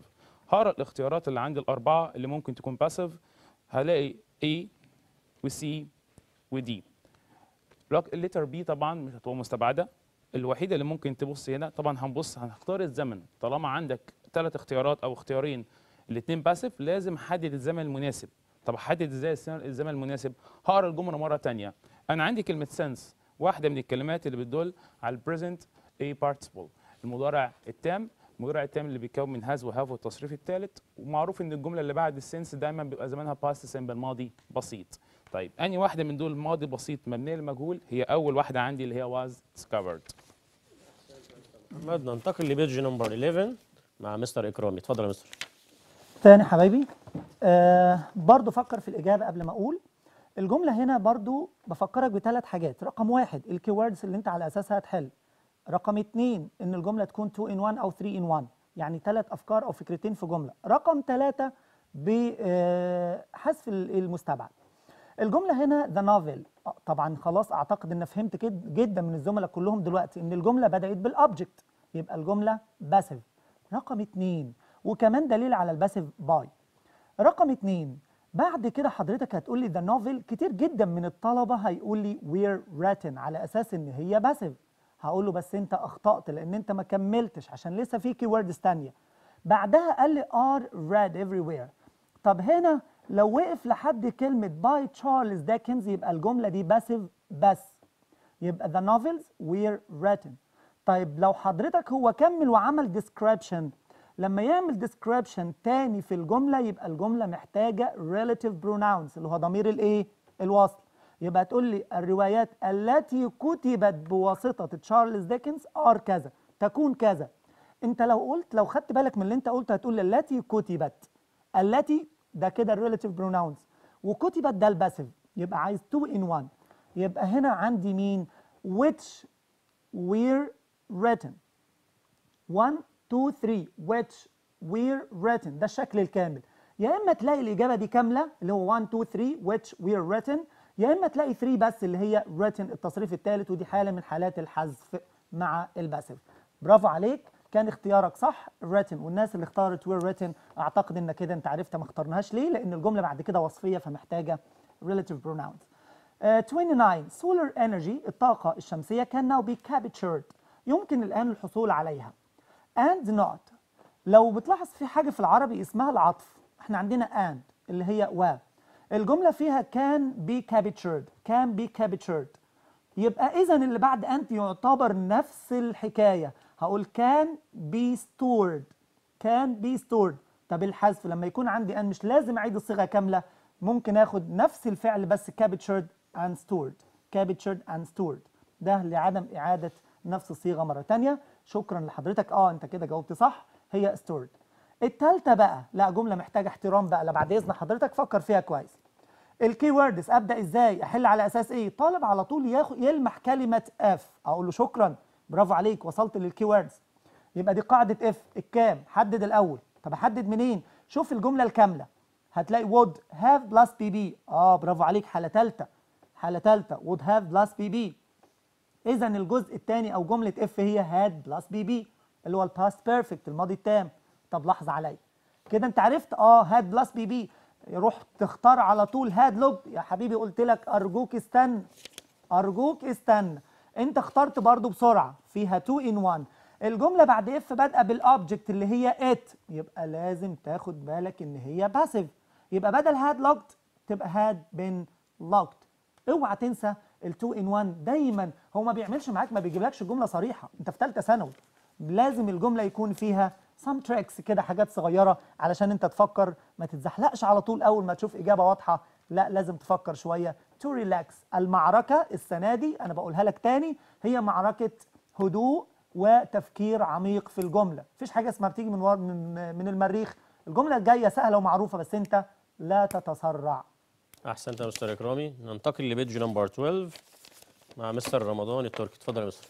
Speaker 5: هقرا الاختيارات اللي عندي الاربعه اللي ممكن تكون باسيف هلاقي A و C و D الليتر بي طبعا مش هتبقى مستبعده الوحيده اللي ممكن تبص هنا طبعا هنبص هنختار الزمن طالما عندك ثلاث اختيارات او اختيارين الاثنين باسف لازم احدد الزمن المناسب طب احدد ازاي الس- الزمن المناسب هقرا الجمله مره تانية انا عندي كلمه سنس واحده من الكلمات اللي بتدل على البريزنت اي participle المضارع التام المضارع التام اللي بيتكون من هاز وهاف والتصريف الثالث ومعروف ان الجمله اللي بعد السنس دايما بيبقى زمانها باست سيمبل ماضي بسيط طيب اني واحده من دول ماضي بسيط مبنيه للمجهول هي اول واحده عندي اللي هي was discovered
Speaker 1: محمد ننتقل لبيج نمبر 11 مع مستر اكرامي اتفضل يا مستر
Speaker 6: تاني حبايبي آه برضو فكر في الإجابة قبل ما أقول الجملة هنا برضو بفكرك بثلاث حاجات رقم واحد الكيوردز اللي أنت على أساسها هتحل رقم اتنين إن الجملة تكون 2 in 1 أو 3 in 1 يعني ثلاث أفكار أو فكرتين في جملة رقم ثلاثة بحذف المستبعد الجملة هنا ذا نوفل طبعا خلاص أعتقد إن فهمت كد- جدا من الزملاء كلهم دلوقتي إن الجملة بدأت بالأوبجكت يبقى الجملة باسيف رقم اتنين وكمان دليل على الباسيف باي رقم اتنين بعد كده حضرتك هتقول لي ذا نوفل كتير جدا من الطلبه هيقول لي وير written على اساس ان هي باسيف هقول له بس انت اخطات لان انت ما كملتش عشان لسه في كي ووردز ثانيه بعدها قال لي ار read everywhere طب هنا لو وقف لحد كلمه باي تشارلز داكنز يبقى الجمله دي باسيف بس يبقى the novels were written طيب لو حضرتك هو كمل وعمل description لما يعمل description تاني في الجملة يبقى الجملة محتاجة relative pronouns اللي هو ضمير الايه؟ الوصل يبقى تقول لي الروايات التي كتبت بواسطة تشارلز ديكنز ار كذا تكون كذا انت لو قلت لو خدت بالك من اللي انت قلته هتقول لي التي كتبت التي ده كده الريلاتيف بروناونز وكتبت ده الباسيف يبقى عايز 2 in 1 يبقى هنا عندي مين which were written 1 2 3 which were written ده الشكل الكامل يا اما تلاقي الاجابه دي كامله اللي هو 1 2 3 which were written يا اما تلاقي 3 بس اللي هي written التصريف الثالث ودي حاله من حالات الحذف مع الباسيف برافو عليك كان اختيارك صح written والناس اللي اختارت were written اعتقد ان كده انت عرفت ما اخترناهاش ليه لان الجمله بعد كده وصفيه فمحتاجه relative pronouns آه، 29 solar energy الطاقة الشمسية can now be captured يمكن الآن الحصول عليها and not لو بتلاحظ في حاجة في العربي اسمها العطف احنا عندنا and اللي هي و الجملة فيها can be captured can be captured يبقى إذا اللي بعد and يعتبر نفس الحكاية هقول can be stored can be stored طب الحذف لما يكون عندي ان مش لازم اعيد الصيغه كامله ممكن اخد نفس الفعل بس captured and stored captured and stored ده لعدم اعاده نفس الصيغه مره تانية شكرا لحضرتك اه انت كده جاوبت صح هي stored التالتة بقى لا جمله محتاجه احترام بقى لا بعد اذن حضرتك فكر فيها كويس الكي ووردز ابدا ازاي احل على اساس ايه طالب على طول ياخد يلمح كلمه اف اقول له شكرا برافو عليك وصلت للكي ووردز يبقى دي قاعده اف الكام حدد الاول طب احدد منين شوف الجمله الكامله هتلاقي would have plus bb اه برافو عليك حاله ثالثه حاله ثالثه would have plus bb اذا الجزء الثاني او جمله اف هي had plus bb اللي هو الباست بيرفكت الماضي التام طب لحظ عليا كده انت عرفت اه had plus bb روح تختار على طول had looked يا حبيبي قلت لك ارجوك استنى ارجوك استنى انت اخترت برضو بسرعه فيها 2 in 1 الجمله بعد اف بادئه بالاوبجكت اللي هي ات يبقى لازم تاخد بالك ان هي باسيف يبقى بدل هاد لوكت تبقى هاد بين لوكت اوعى تنسى ال2 ان 1 دايما هو ما بيعملش معاك ما بيجيبلكش الجمله صريحه انت في ثالثه ثانوي لازم الجمله يكون فيها سام تريكس كده حاجات صغيره علشان انت تفكر ما تتزحلقش على طول اول ما تشوف اجابه واضحه لا لازم تفكر شويه تو ريلاكس المعركه السنه دي انا بقولها لك تاني هي معركه هدوء وتفكير عميق في الجمله مفيش حاجه اسمها بتيجي من ور... من من المريخ الجمله الجايه سهله ومعروفه بس انت لا تتسرع
Speaker 1: احسنت يا مستر اكرامي ننتقل لبيج نمبر 12 مع مستر رمضان التركي اتفضل يا مستر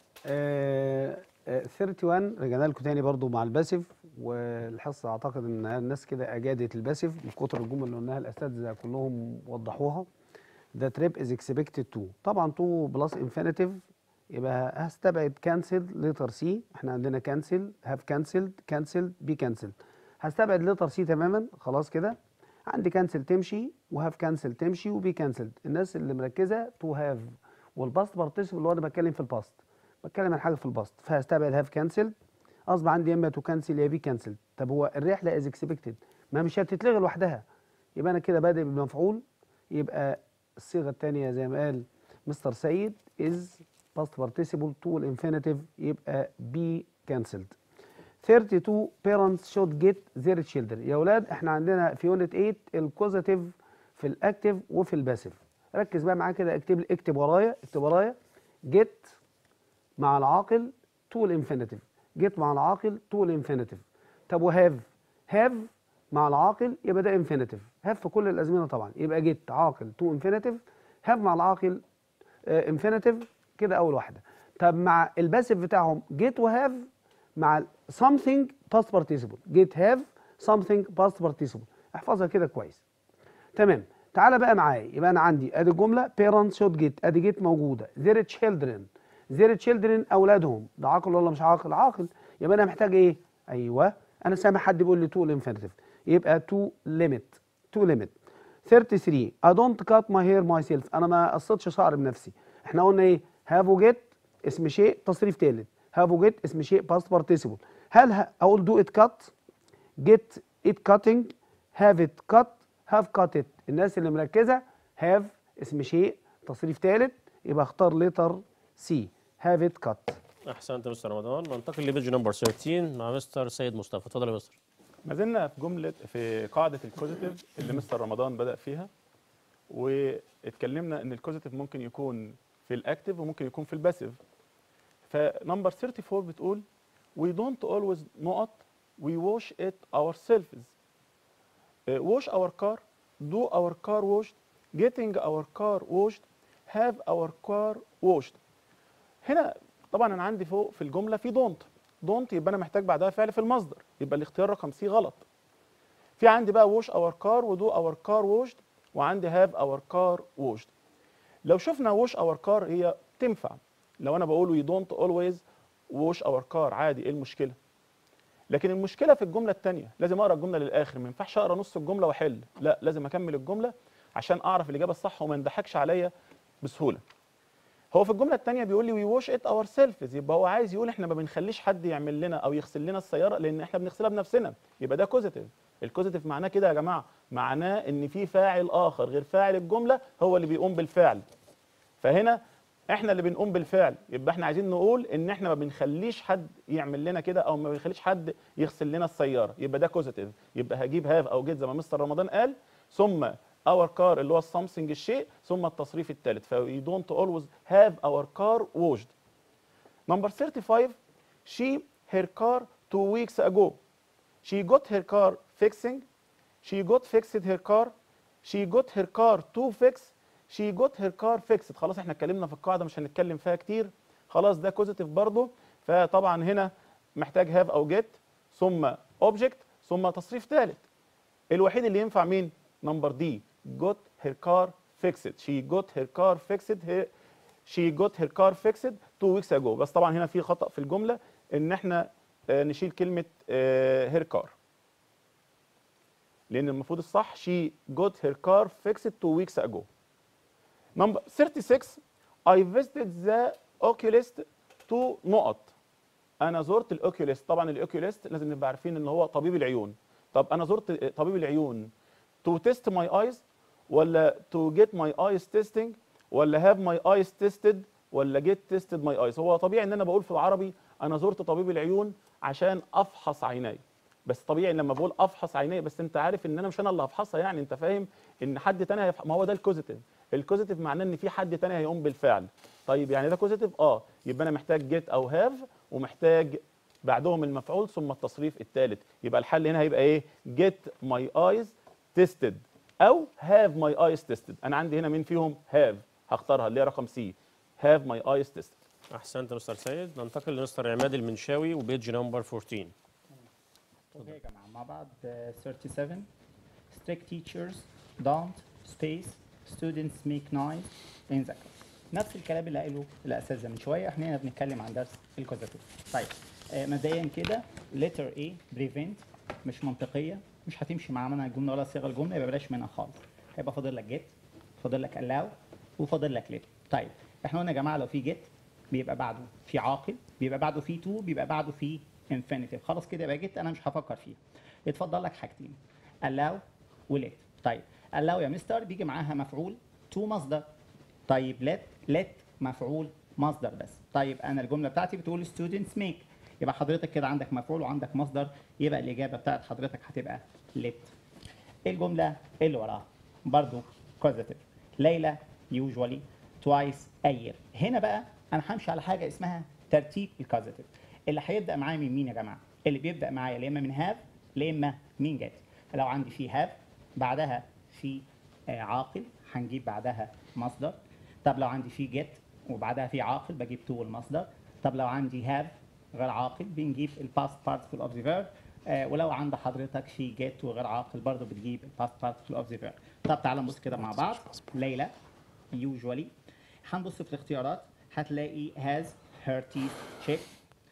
Speaker 2: آه، آه، 31 رجعنا لكم تاني برضو مع الباسيف والحصه اعتقد ان الناس كده اجادت الباسيف من كتر الجمل اللي قلناها الاساتذه كلهم وضحوها The trip is expected to طبعا to بلس infinitive يبقى هستبعد cancel letter C احنا عندنا cancel have cancelled cancelled be cancelled هستبعد لتر سي تماما خلاص كده عندي كانسل تمشي وهاف كانسل تمشي وبي كانسل الناس اللي مركزه تو هاف والباست بارتيسيبل اللي هو انا بتكلم في الباست بتكلم عن حاجه في الباست فهستبعد هاف كانسل اصبح عندي يا اما تو كانسل يا بي كانسل طب هو الرحله از اكسبكتد ما مش هتتلغي لوحدها يبقى انا كده بادئ بالمفعول يبقى الصيغه الثانيه زي ما قال مستر سيد از باست بارتيسيبل تو الانفينيتيف يبقى بي كانسلد 32 parents should get their children يا اولاد احنا عندنا في يونت 8 الكوزاتيف في الاكتيف وفي الباسيف ركز بقى معايا كده اكتب اكتب ورايا اكتب ورايا get مع العاقل تو الانفينيتيف get مع العاقل تو الانفينيتيف طب وهاف هاف مع العاقل يبقى ده انفينيتيف هاف في كل الازمنه طبعا يبقى جيت عاقل تو انفينيتيف هاف مع العاقل انفينيتيف كده اول واحده طب مع الباسيف بتاعهم جيت وهاف مع ال something past participle get have something past participle احفظها كده كويس تمام تعالى بقى معايا يبقى انا عندي ادي الجمله parents should get ادي get موجوده their children their children اولادهم ده عاقل ولا مش عاقل عاقل يبقى انا محتاج ايه ايوه انا سامع حد بيقول لي to الانفينيتيف يبقى to limit to limit 33 I don't cut my hair myself انا ما قصيتش شعري بنفسي احنا قلنا ايه have وجيت اسم شيء تصريف ثالث have وجيت اسم شيء past participle هل ه- اقول do it cut get it cutting have it cut have cut it الناس اللي مركزه have اسم شيء تصريف ثالث يبقى اختار لتر سي have it cut
Speaker 1: احسنت يا مستر رمضان ننتقل لبيج نمبر 13 مع مستر سيد مصطفى اتفضل يا مستر
Speaker 3: ما زلنا في جمله في قاعده الكوزيتيف اللي مستر رمضان بدا فيها واتكلمنا ان الكوزيتيف ممكن يكون في الاكتيف وممكن يكون في الباسيف فنمبر 34 بتقول we don't always نقط we wash it ourselves uh, wash our car do our car washed getting our car washed have our car washed هنا طبعا انا عندي فوق في الجمله في دونت دونت يبقى انا محتاج بعدها فعل في المصدر يبقى الاختيار رقم سي غلط في عندي بقى ووش اور كار ودو اور كار ووشد وعندي هاف اور كار ووشد لو شفنا ووش اور كار هي تنفع لو انا بقول وي دونت اولويز ووش اور كار عادي ايه المشكله لكن المشكله في الجمله الثانيه لازم اقرا الجمله للاخر ما ينفعش اقرا نص الجمله واحل لا لازم اكمل الجمله عشان اعرف الاجابه الصح وما ينضحكش عليا بسهوله هو في الجمله الثانيه بيقول لي وي ووش ات اور سيلفز يبقى هو عايز يقول احنا ما بنخليش حد يعمل لنا او يغسل لنا السياره لان احنا بنغسلها بنفسنا يبقى ده كوزيتيف الكوزيتيف معناه كده يا جماعه معناه ان في فاعل اخر غير فاعل الجمله هو اللي بيقوم بالفعل فهنا احنا اللي بنقوم بالفعل يبقى احنا عايزين نقول ان احنا ما بنخليش حد يعمل لنا كده او ما بنخليش حد يغسل لنا السياره يبقى ده كوزيتيف يبقى هجيب هاف او جيت زي ما مستر رمضان قال ثم اور كار اللي هو السامثينج الشيء ثم التصريف الثالث ف we don't always have our car washed number 35 she her car two weeks ago she got her car fixing she got fixed her car she got her car to fix she got her car fixed خلاص احنا اتكلمنا في القاعده مش هنتكلم فيها كتير خلاص ده كوزيتيف برضه فطبعا هنا محتاج have او get ثم object ثم تصريف ثالث الوحيد اللي ينفع مين نمبر دي got her car fixed she got her car fixed her she got her car fixed two weeks ago بس طبعا هنا في خطأ في الجملة ان احنا آه، نشيل كلمة آه، her car لان المفروض الصح she got her car fixed two weeks ago number 36 I visited the oculist to نقط انا زرت الاوكيوليست طبعا الاوكيوليست لازم نبقى عارفين ان هو طبيب العيون طب انا زرت طبيب العيون to test my eyes ولا to get my eyes testing ولا have my eyes tested ولا get tested my eyes هو طبيعي ان انا بقول في العربي انا زرت طبيب العيون عشان افحص عيني بس طبيعي لما بقول افحص عيني بس انت عارف ان انا مش انا اللي هفحصها يعني انت فاهم ان حد تاني هيفحص ما هو ده الكوزيتيف الكوزيتيف معناه ان في حد تاني هيقوم بالفعل طيب يعني ده كوزيتيف اه يبقى انا محتاج جيت او هاف ومحتاج بعدهم المفعول ثم التصريف الثالث يبقى الحل هنا هيبقى ايه جيت ماي ايز تيستد او هاف ماي ايز تيستد انا عندي هنا مين فيهم هاف هختارها اللي هي رقم سي هاف ماي ايز تيستد
Speaker 1: احسنت يا مستر سيد ننتقل لمستر عماد المنشاوي وبيج نمبر 14
Speaker 4: اوكي يا جماعه مع بعض آه، 37 strict teachers don't space students make noise in the class نفس الكلام اللي قاله الاساتذه من شويه احنا هنا بنتكلم عن درس الكوزاتيف طيب آه، مبدئيا كده letter A prevent مش منطقيه مش هتمشي مع معنى الجمله ولا صيغه الجمله يبقى بلاش منها خالص هيبقى فاضل لك جيت فاضل لك allow وفاضل لك let طيب احنا قلنا يا جماعه لو في جيت بيبقى بعده في عاقل بيبقى بعده في تو بيبقى بعده في infinitive خلاص كده يبقى جيت انا مش هفكر فيها اتفضل لك حاجتين allow وليت طيب allow يا مستر بيجي معاها مفعول تو مصدر طيب let let مفعول مصدر بس طيب انا الجمله بتاعتي بتقول students make يبقى حضرتك كده عندك مفعول وعندك مصدر يبقى الاجابه بتاعت حضرتك هتبقى let الجمله اللي وراها برضو causative ليلى usually twice a year هنا بقى انا همشي على حاجه اسمها ترتيب الكوزيتيف اللي هيبدا معايا من مين يا جماعه اللي بيبدا معايا يا اما من هاف يا اما من جت لو عندي في هاف بعدها في آه، عاقل هنجيب بعدها مصدر طب لو عندي في جت وبعدها في عاقل بجيب تو المصدر طب لو عندي هاف غير عاقل بنجيب الباست بارتيكل اوف ذا فيرب ولو عند حضرتك في جيت وغير عاقل برضه بتجيب الباست بارتيكل اوف ذا فيرب طب تعالى نبص كده مع بعض ليلى usually هنبص في الاختيارات هتلاقي has her teeth checked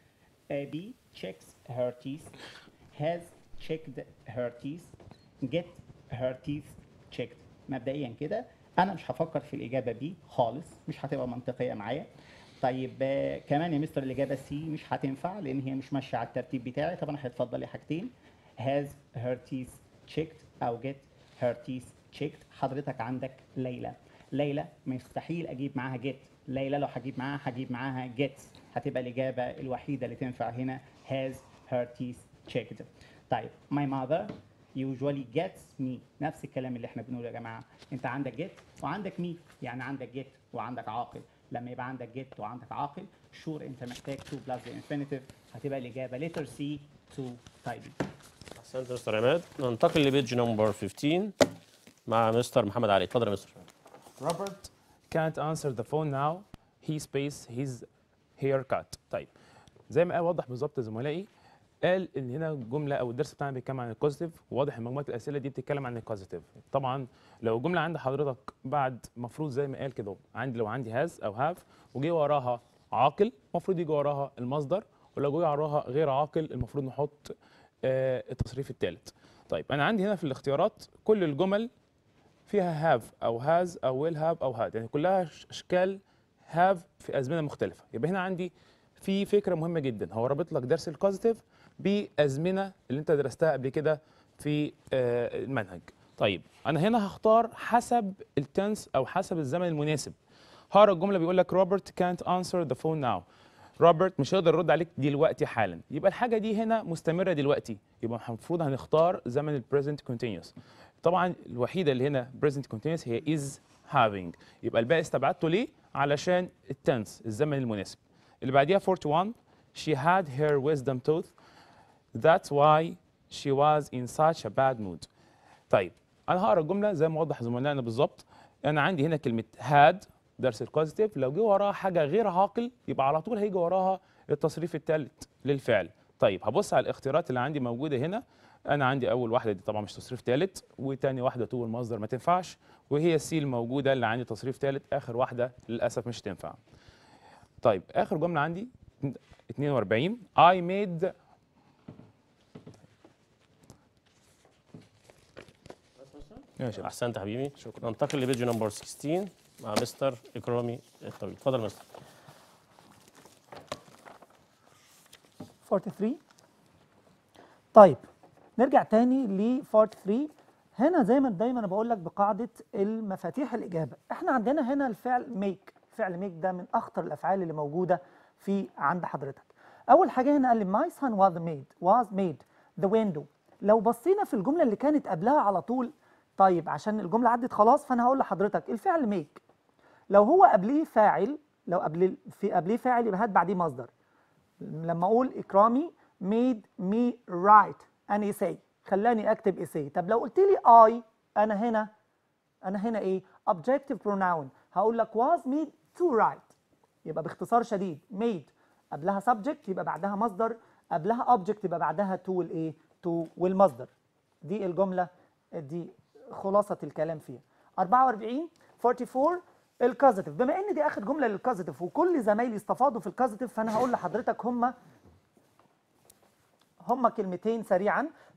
Speaker 4: A B checks her teeth has checked her teeth get her teeth checked مبدئيا كده انا مش هفكر في الاجابه بي خالص مش هتبقى منطقيه معايا طيب آه، كمان يا مستر الاجابه سي مش هتنفع لان هي مش ماشيه على الترتيب بتاعي طب انا هيتفضل لي حاجتين has her teeth checked او get her teeth checked حضرتك عندك ليلى ليلى مستحيل اجيب معاها get ليلى لو هجيب معاها هجيب معاها get هتبقى الاجابه الوحيده اللي تنفع هنا has her teeth checked طيب my mother usually gets me نفس الكلام اللي احنا بنقوله يا جماعه انت عندك get وعندك me يعني عندك get وعندك عاقل لما يبقى عندك get وعندك عاقل شور انت محتاج to plus the infinitive هتبقى الاجابه letter C to tidy
Speaker 1: احسنت يا مستر عماد ننتقل لبيج نمبر 15 مع مستر محمد علي اتفضل يا مستر
Speaker 5: Robert can't answer the phone now. He space his haircut. طيب زي ما قال وضح بالظبط زملائي قال ان هنا الجمله او الدرس بتاعنا بيتكلم عن الكوزيتيف واضح ان مجموعه الاسئله دي بتتكلم عن الكوزيتيف طبعا لو الجمله عند حضرتك بعد مفروض زي ما قال كده عندي لو عندي هاز او هاف وجي وراها عاقل المفروض يجي وراها المصدر ولو جه وراها غير عاقل المفروض نحط آه التصريف الثالث طيب انا عندي هنا في الاختيارات كل الجمل فيها هاف او هاز او ويل هاف او هاد يعني كلها ش- اشكال هاف في ازمنه مختلفه يبقى هنا عندي في فكره مهمه جدا هو رابط لك درس الكوزيتيف بازمنه اللي انت درستها قبل كده في آه، المنهج طيب انا هنا هختار حسب التنس او حسب الزمن المناسب هقرا الجمله بيقول لك روبرت كانت انسر ذا فون ناو روبرت مش هيقدر يرد عليك دلوقتي حالا يبقى الحاجه دي هنا مستمره دلوقتي يبقى المفروض هنختار زمن البريزنت كونتينوس طبعا الوحيده اللي هنا present continuous هي is having يبقى الباقي استبعدته ليه علشان التنس الزمن المناسب اللي بعديها 41 she had her wisdom tooth that's why she was in such a bad mood طيب انا هقرا الجمله زي ما وضح زملائنا بالظبط انا عندي هنا كلمه had درس الكوزيتيف لو جه وراها حاجه غير عاقل يبقى على طول هيجي وراها التصريف الثالث للفعل طيب هبص على الاختيارات اللي عندي موجوده هنا انا عندي اول واحده دي طبعا مش تصريف ثالث وتاني واحده تو المصدر ما تنفعش وهي السي الموجوده اللي عندي تصريف ثالث اخر واحده للاسف مش تنفع طيب اخر جمله عندي 42 I made ماشي يا
Speaker 1: احسنت يا حبيبي شكرا ننتقل لبيج نمبر 16 مع مستر اكرامي الطويل اتفضل يا مستر
Speaker 6: 43 طيب نرجع تاني ل 43 هنا زي ما دايما انا بقول لك بقاعده المفاتيح الاجابه احنا عندنا هنا الفعل ميك فعل ميك ده من اخطر الافعال اللي موجوده في عند حضرتك اول حاجه هنا قال لي my son was made was made the window لو بصينا في الجمله اللي كانت قبلها على طول طيب عشان الجمله عدت خلاص فانا هقول لحضرتك الفعل ميك لو هو قبليه فاعل لو قبل في قبليه فاعل يبقى هات بعديه مصدر لما اقول اكرامي made me write an essay خلاني اكتب essay طب لو قلت لي I انا هنا انا هنا ايه objective pronoun هقول لك was made to write يبقى باختصار شديد made قبلها subject يبقى بعدها مصدر قبلها object يبقى بعدها to والايه to والمصدر دي الجمله دي خلاصه الكلام فيها 44 44 الكازيتيف بما ان دي اخر جمله للكازيتيف وكل زمايلي استفاضوا في الكازيتيف فانا هقول لحضرتك هم هم كلمتين سريعا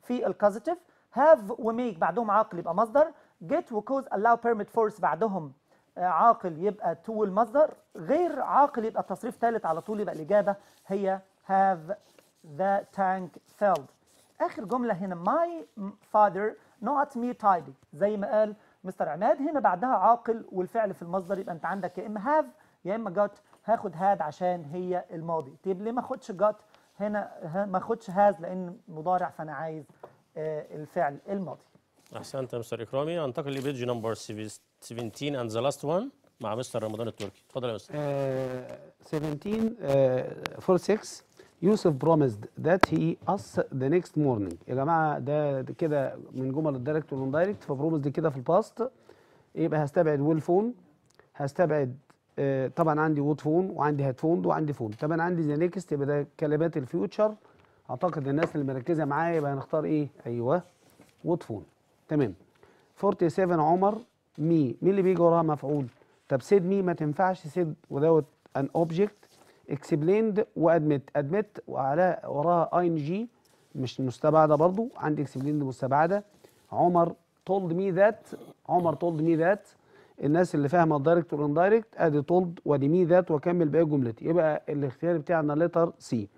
Speaker 6: في الكوزيتيف have وميك بعدهم عاقل يبقى مصدر get وكوز allow permit force بعدهم آه، عاقل يبقى to المصدر غير عاقل يبقى تصريف ثالث على طول يبقى الإجابة هي have the tank filled آخر جملة هنا my father not me tidy زي ما قال مستر عماد هنا بعدها عاقل والفعل في المصدر يبقى أنت عندك يا إما have يا إما got هاخد had عشان هي الماضي طيب ليه ما اخدش got هنا ها- ما اخدش has لأن مضارع فأنا عايز آه، الفعل الماضي
Speaker 1: احسنت يا مستر اكرامي انتقل لبيج نمبر 17 اند ذا لاست وان مع مستر رمضان التركي اتفضل يا مستر
Speaker 2: Uh, 17 uh, for 6 يوسف promised that he us the next morning يا جماعه ده ده كده من جمل الدايركت والاندايركت فبروميس دي كده في الباست يبقى هستبعد ويل فون هستبعد آه، طبعا عندي وود فون وعندي هيد فون وعندي فون طبعا عندي ذا نيكست يبقى ده كلمات الفيوتشر اعتقد الناس اللي مركزه معايا يبقى هنختار ايه ايوه وود فون تمام 47 عمر مي مين اللي بيجي وراها مفعول طب سيد مي ما تنفعش سيد without an object explained وادمت ادمت وعلى وراها اي ان جي مش مستبعده برضو عندي explained مستبعده عمر told me that عمر told me that الناس اللي فاهمه الدايركت والاندايركت ادي told وادي مي ذات واكمل باقي جملتي يبقى الاختيار بتاعنا لتر سي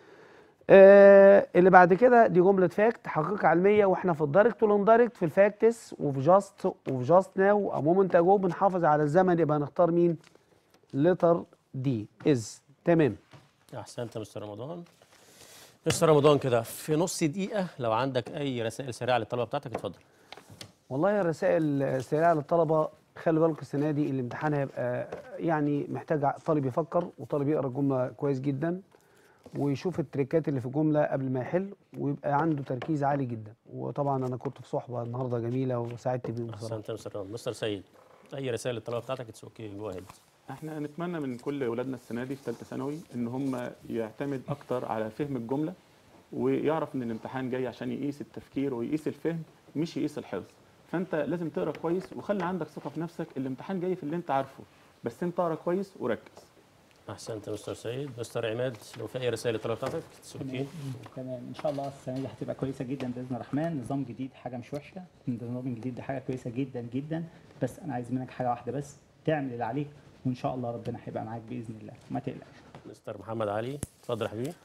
Speaker 2: آه اللي بعد كده دي جمله فاكت حقيقه علميه واحنا في الدايركت والاندايركت في الفاكتس وفي جاست وفي جاست ناو او مومنت اجو بنحافظ على الزمن يبقى هنختار مين؟ لتر دي از تمام
Speaker 1: احسنت يا مستر رمضان مستر رمضان كده في نص دقيقه لو عندك اي رسائل سريعه للطلبه بتاعتك اتفضل
Speaker 2: والله الرسائل السريعه للطلبه خلي بالكم السنه دي الامتحان هيبقى يعني محتاج طالب يفكر وطالب يقرا الجمله كويس جدا ويشوف التريكات اللي في الجمله قبل ما يحل ويبقى عنده تركيز عالي جدا وطبعا انا كنت في صحبه النهارده جميله وسعدت بيهم بصراحه
Speaker 1: احسنت يا مستر رمضان مستر سيد اي رسائل للطلبه بتاعتك اتس اوكي جو اهيد
Speaker 3: احنا نتمنى من كل اولادنا السنه دي في ثالثه ثانوي ان هم يعتمد اكتر على فهم الجمله ويعرف ان الامتحان جاي عشان يقيس التفكير ويقيس الفهم مش يقيس الحفظ فانت لازم تقرا كويس وخلي عندك ثقه في نفسك الامتحان جاي في اللي انت عارفه بس انت اقرا كويس وركز
Speaker 1: احسنت يا مستر سيد مستر عماد لو في اي رسائل للطلبه بتاعتك اتس اوكي
Speaker 4: تمام ان شاء الله السنه دي هتبقى كويسه جدا باذن الرحمن نظام جديد حاجه مش وحشه نظام جديد دي حاجه كويسه جدا جدا بس انا عايز منك حاجه واحده بس تعمل اللي عليك وان شاء الله ربنا هيبقى معاك باذن الله ما تقلقش
Speaker 1: مستر محمد علي اتفضل يا حبيبي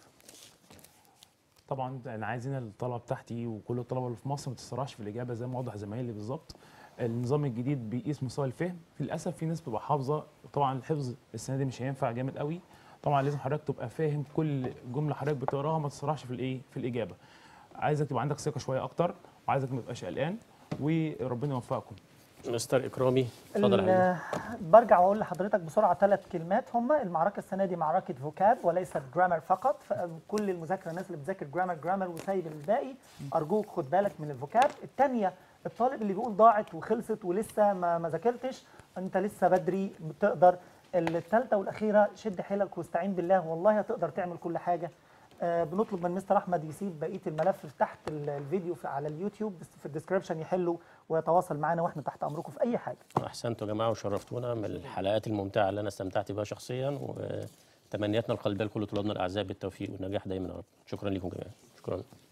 Speaker 5: طبعا انا عايز هنا الطلبه بتاعتي وكل الطلبه اللي في مصر ما تتسرعش في الاجابه زي ما وضح زمايلي بالظبط النظام الجديد بيقيس مستوى الفهم للاسف في ناس بتبقى حافظه طبعا الحفظ السنه دي مش هينفع جامد قوي طبعا لازم حضرتك تبقى فاهم كل جمله حضرتك بتقراها ما تتسرعش في الايه في الاجابه عايزك تبقى عندك ثقه شويه اكتر وعايزك ما تبقاش قلقان وربنا يوفقكم
Speaker 1: مستر اكرامي اتفضل يا حبيبي
Speaker 6: ال- برجع واقول لحضرتك بسرعه ثلاث كلمات هم المعركه السنه دي معركه فوكاب وليست جرامر فقط فكل المذاكره الناس اللي بتذاكر جرامر جرامر وسايب الباقي ارجوك خد بالك من الفوكاب الثانيه الطالب اللي بيقول ضاعت وخلصت ولسه ما ما ذاكرتش انت لسه بدري بتقدر الثالثه والاخيره شد حيلك واستعين بالله والله هتقدر تعمل كل حاجه آه، بنطلب من مستر احمد يسيب بقيه الملف تحت ال- الفيديو في على اليوتيوب بس في الديسكربشن يحله ويتواصل معنا واحنا تحت امركم في اي حاجه
Speaker 1: احسنتوا يا جماعه وشرفتونا من الحلقات الممتعه اللي انا استمتعت بها شخصيا وتمنياتنا القلبيه لكل طلابنا الاعزاء بالتوفيق والنجاح دايما يا رب شكرا لكم جميعا شكرا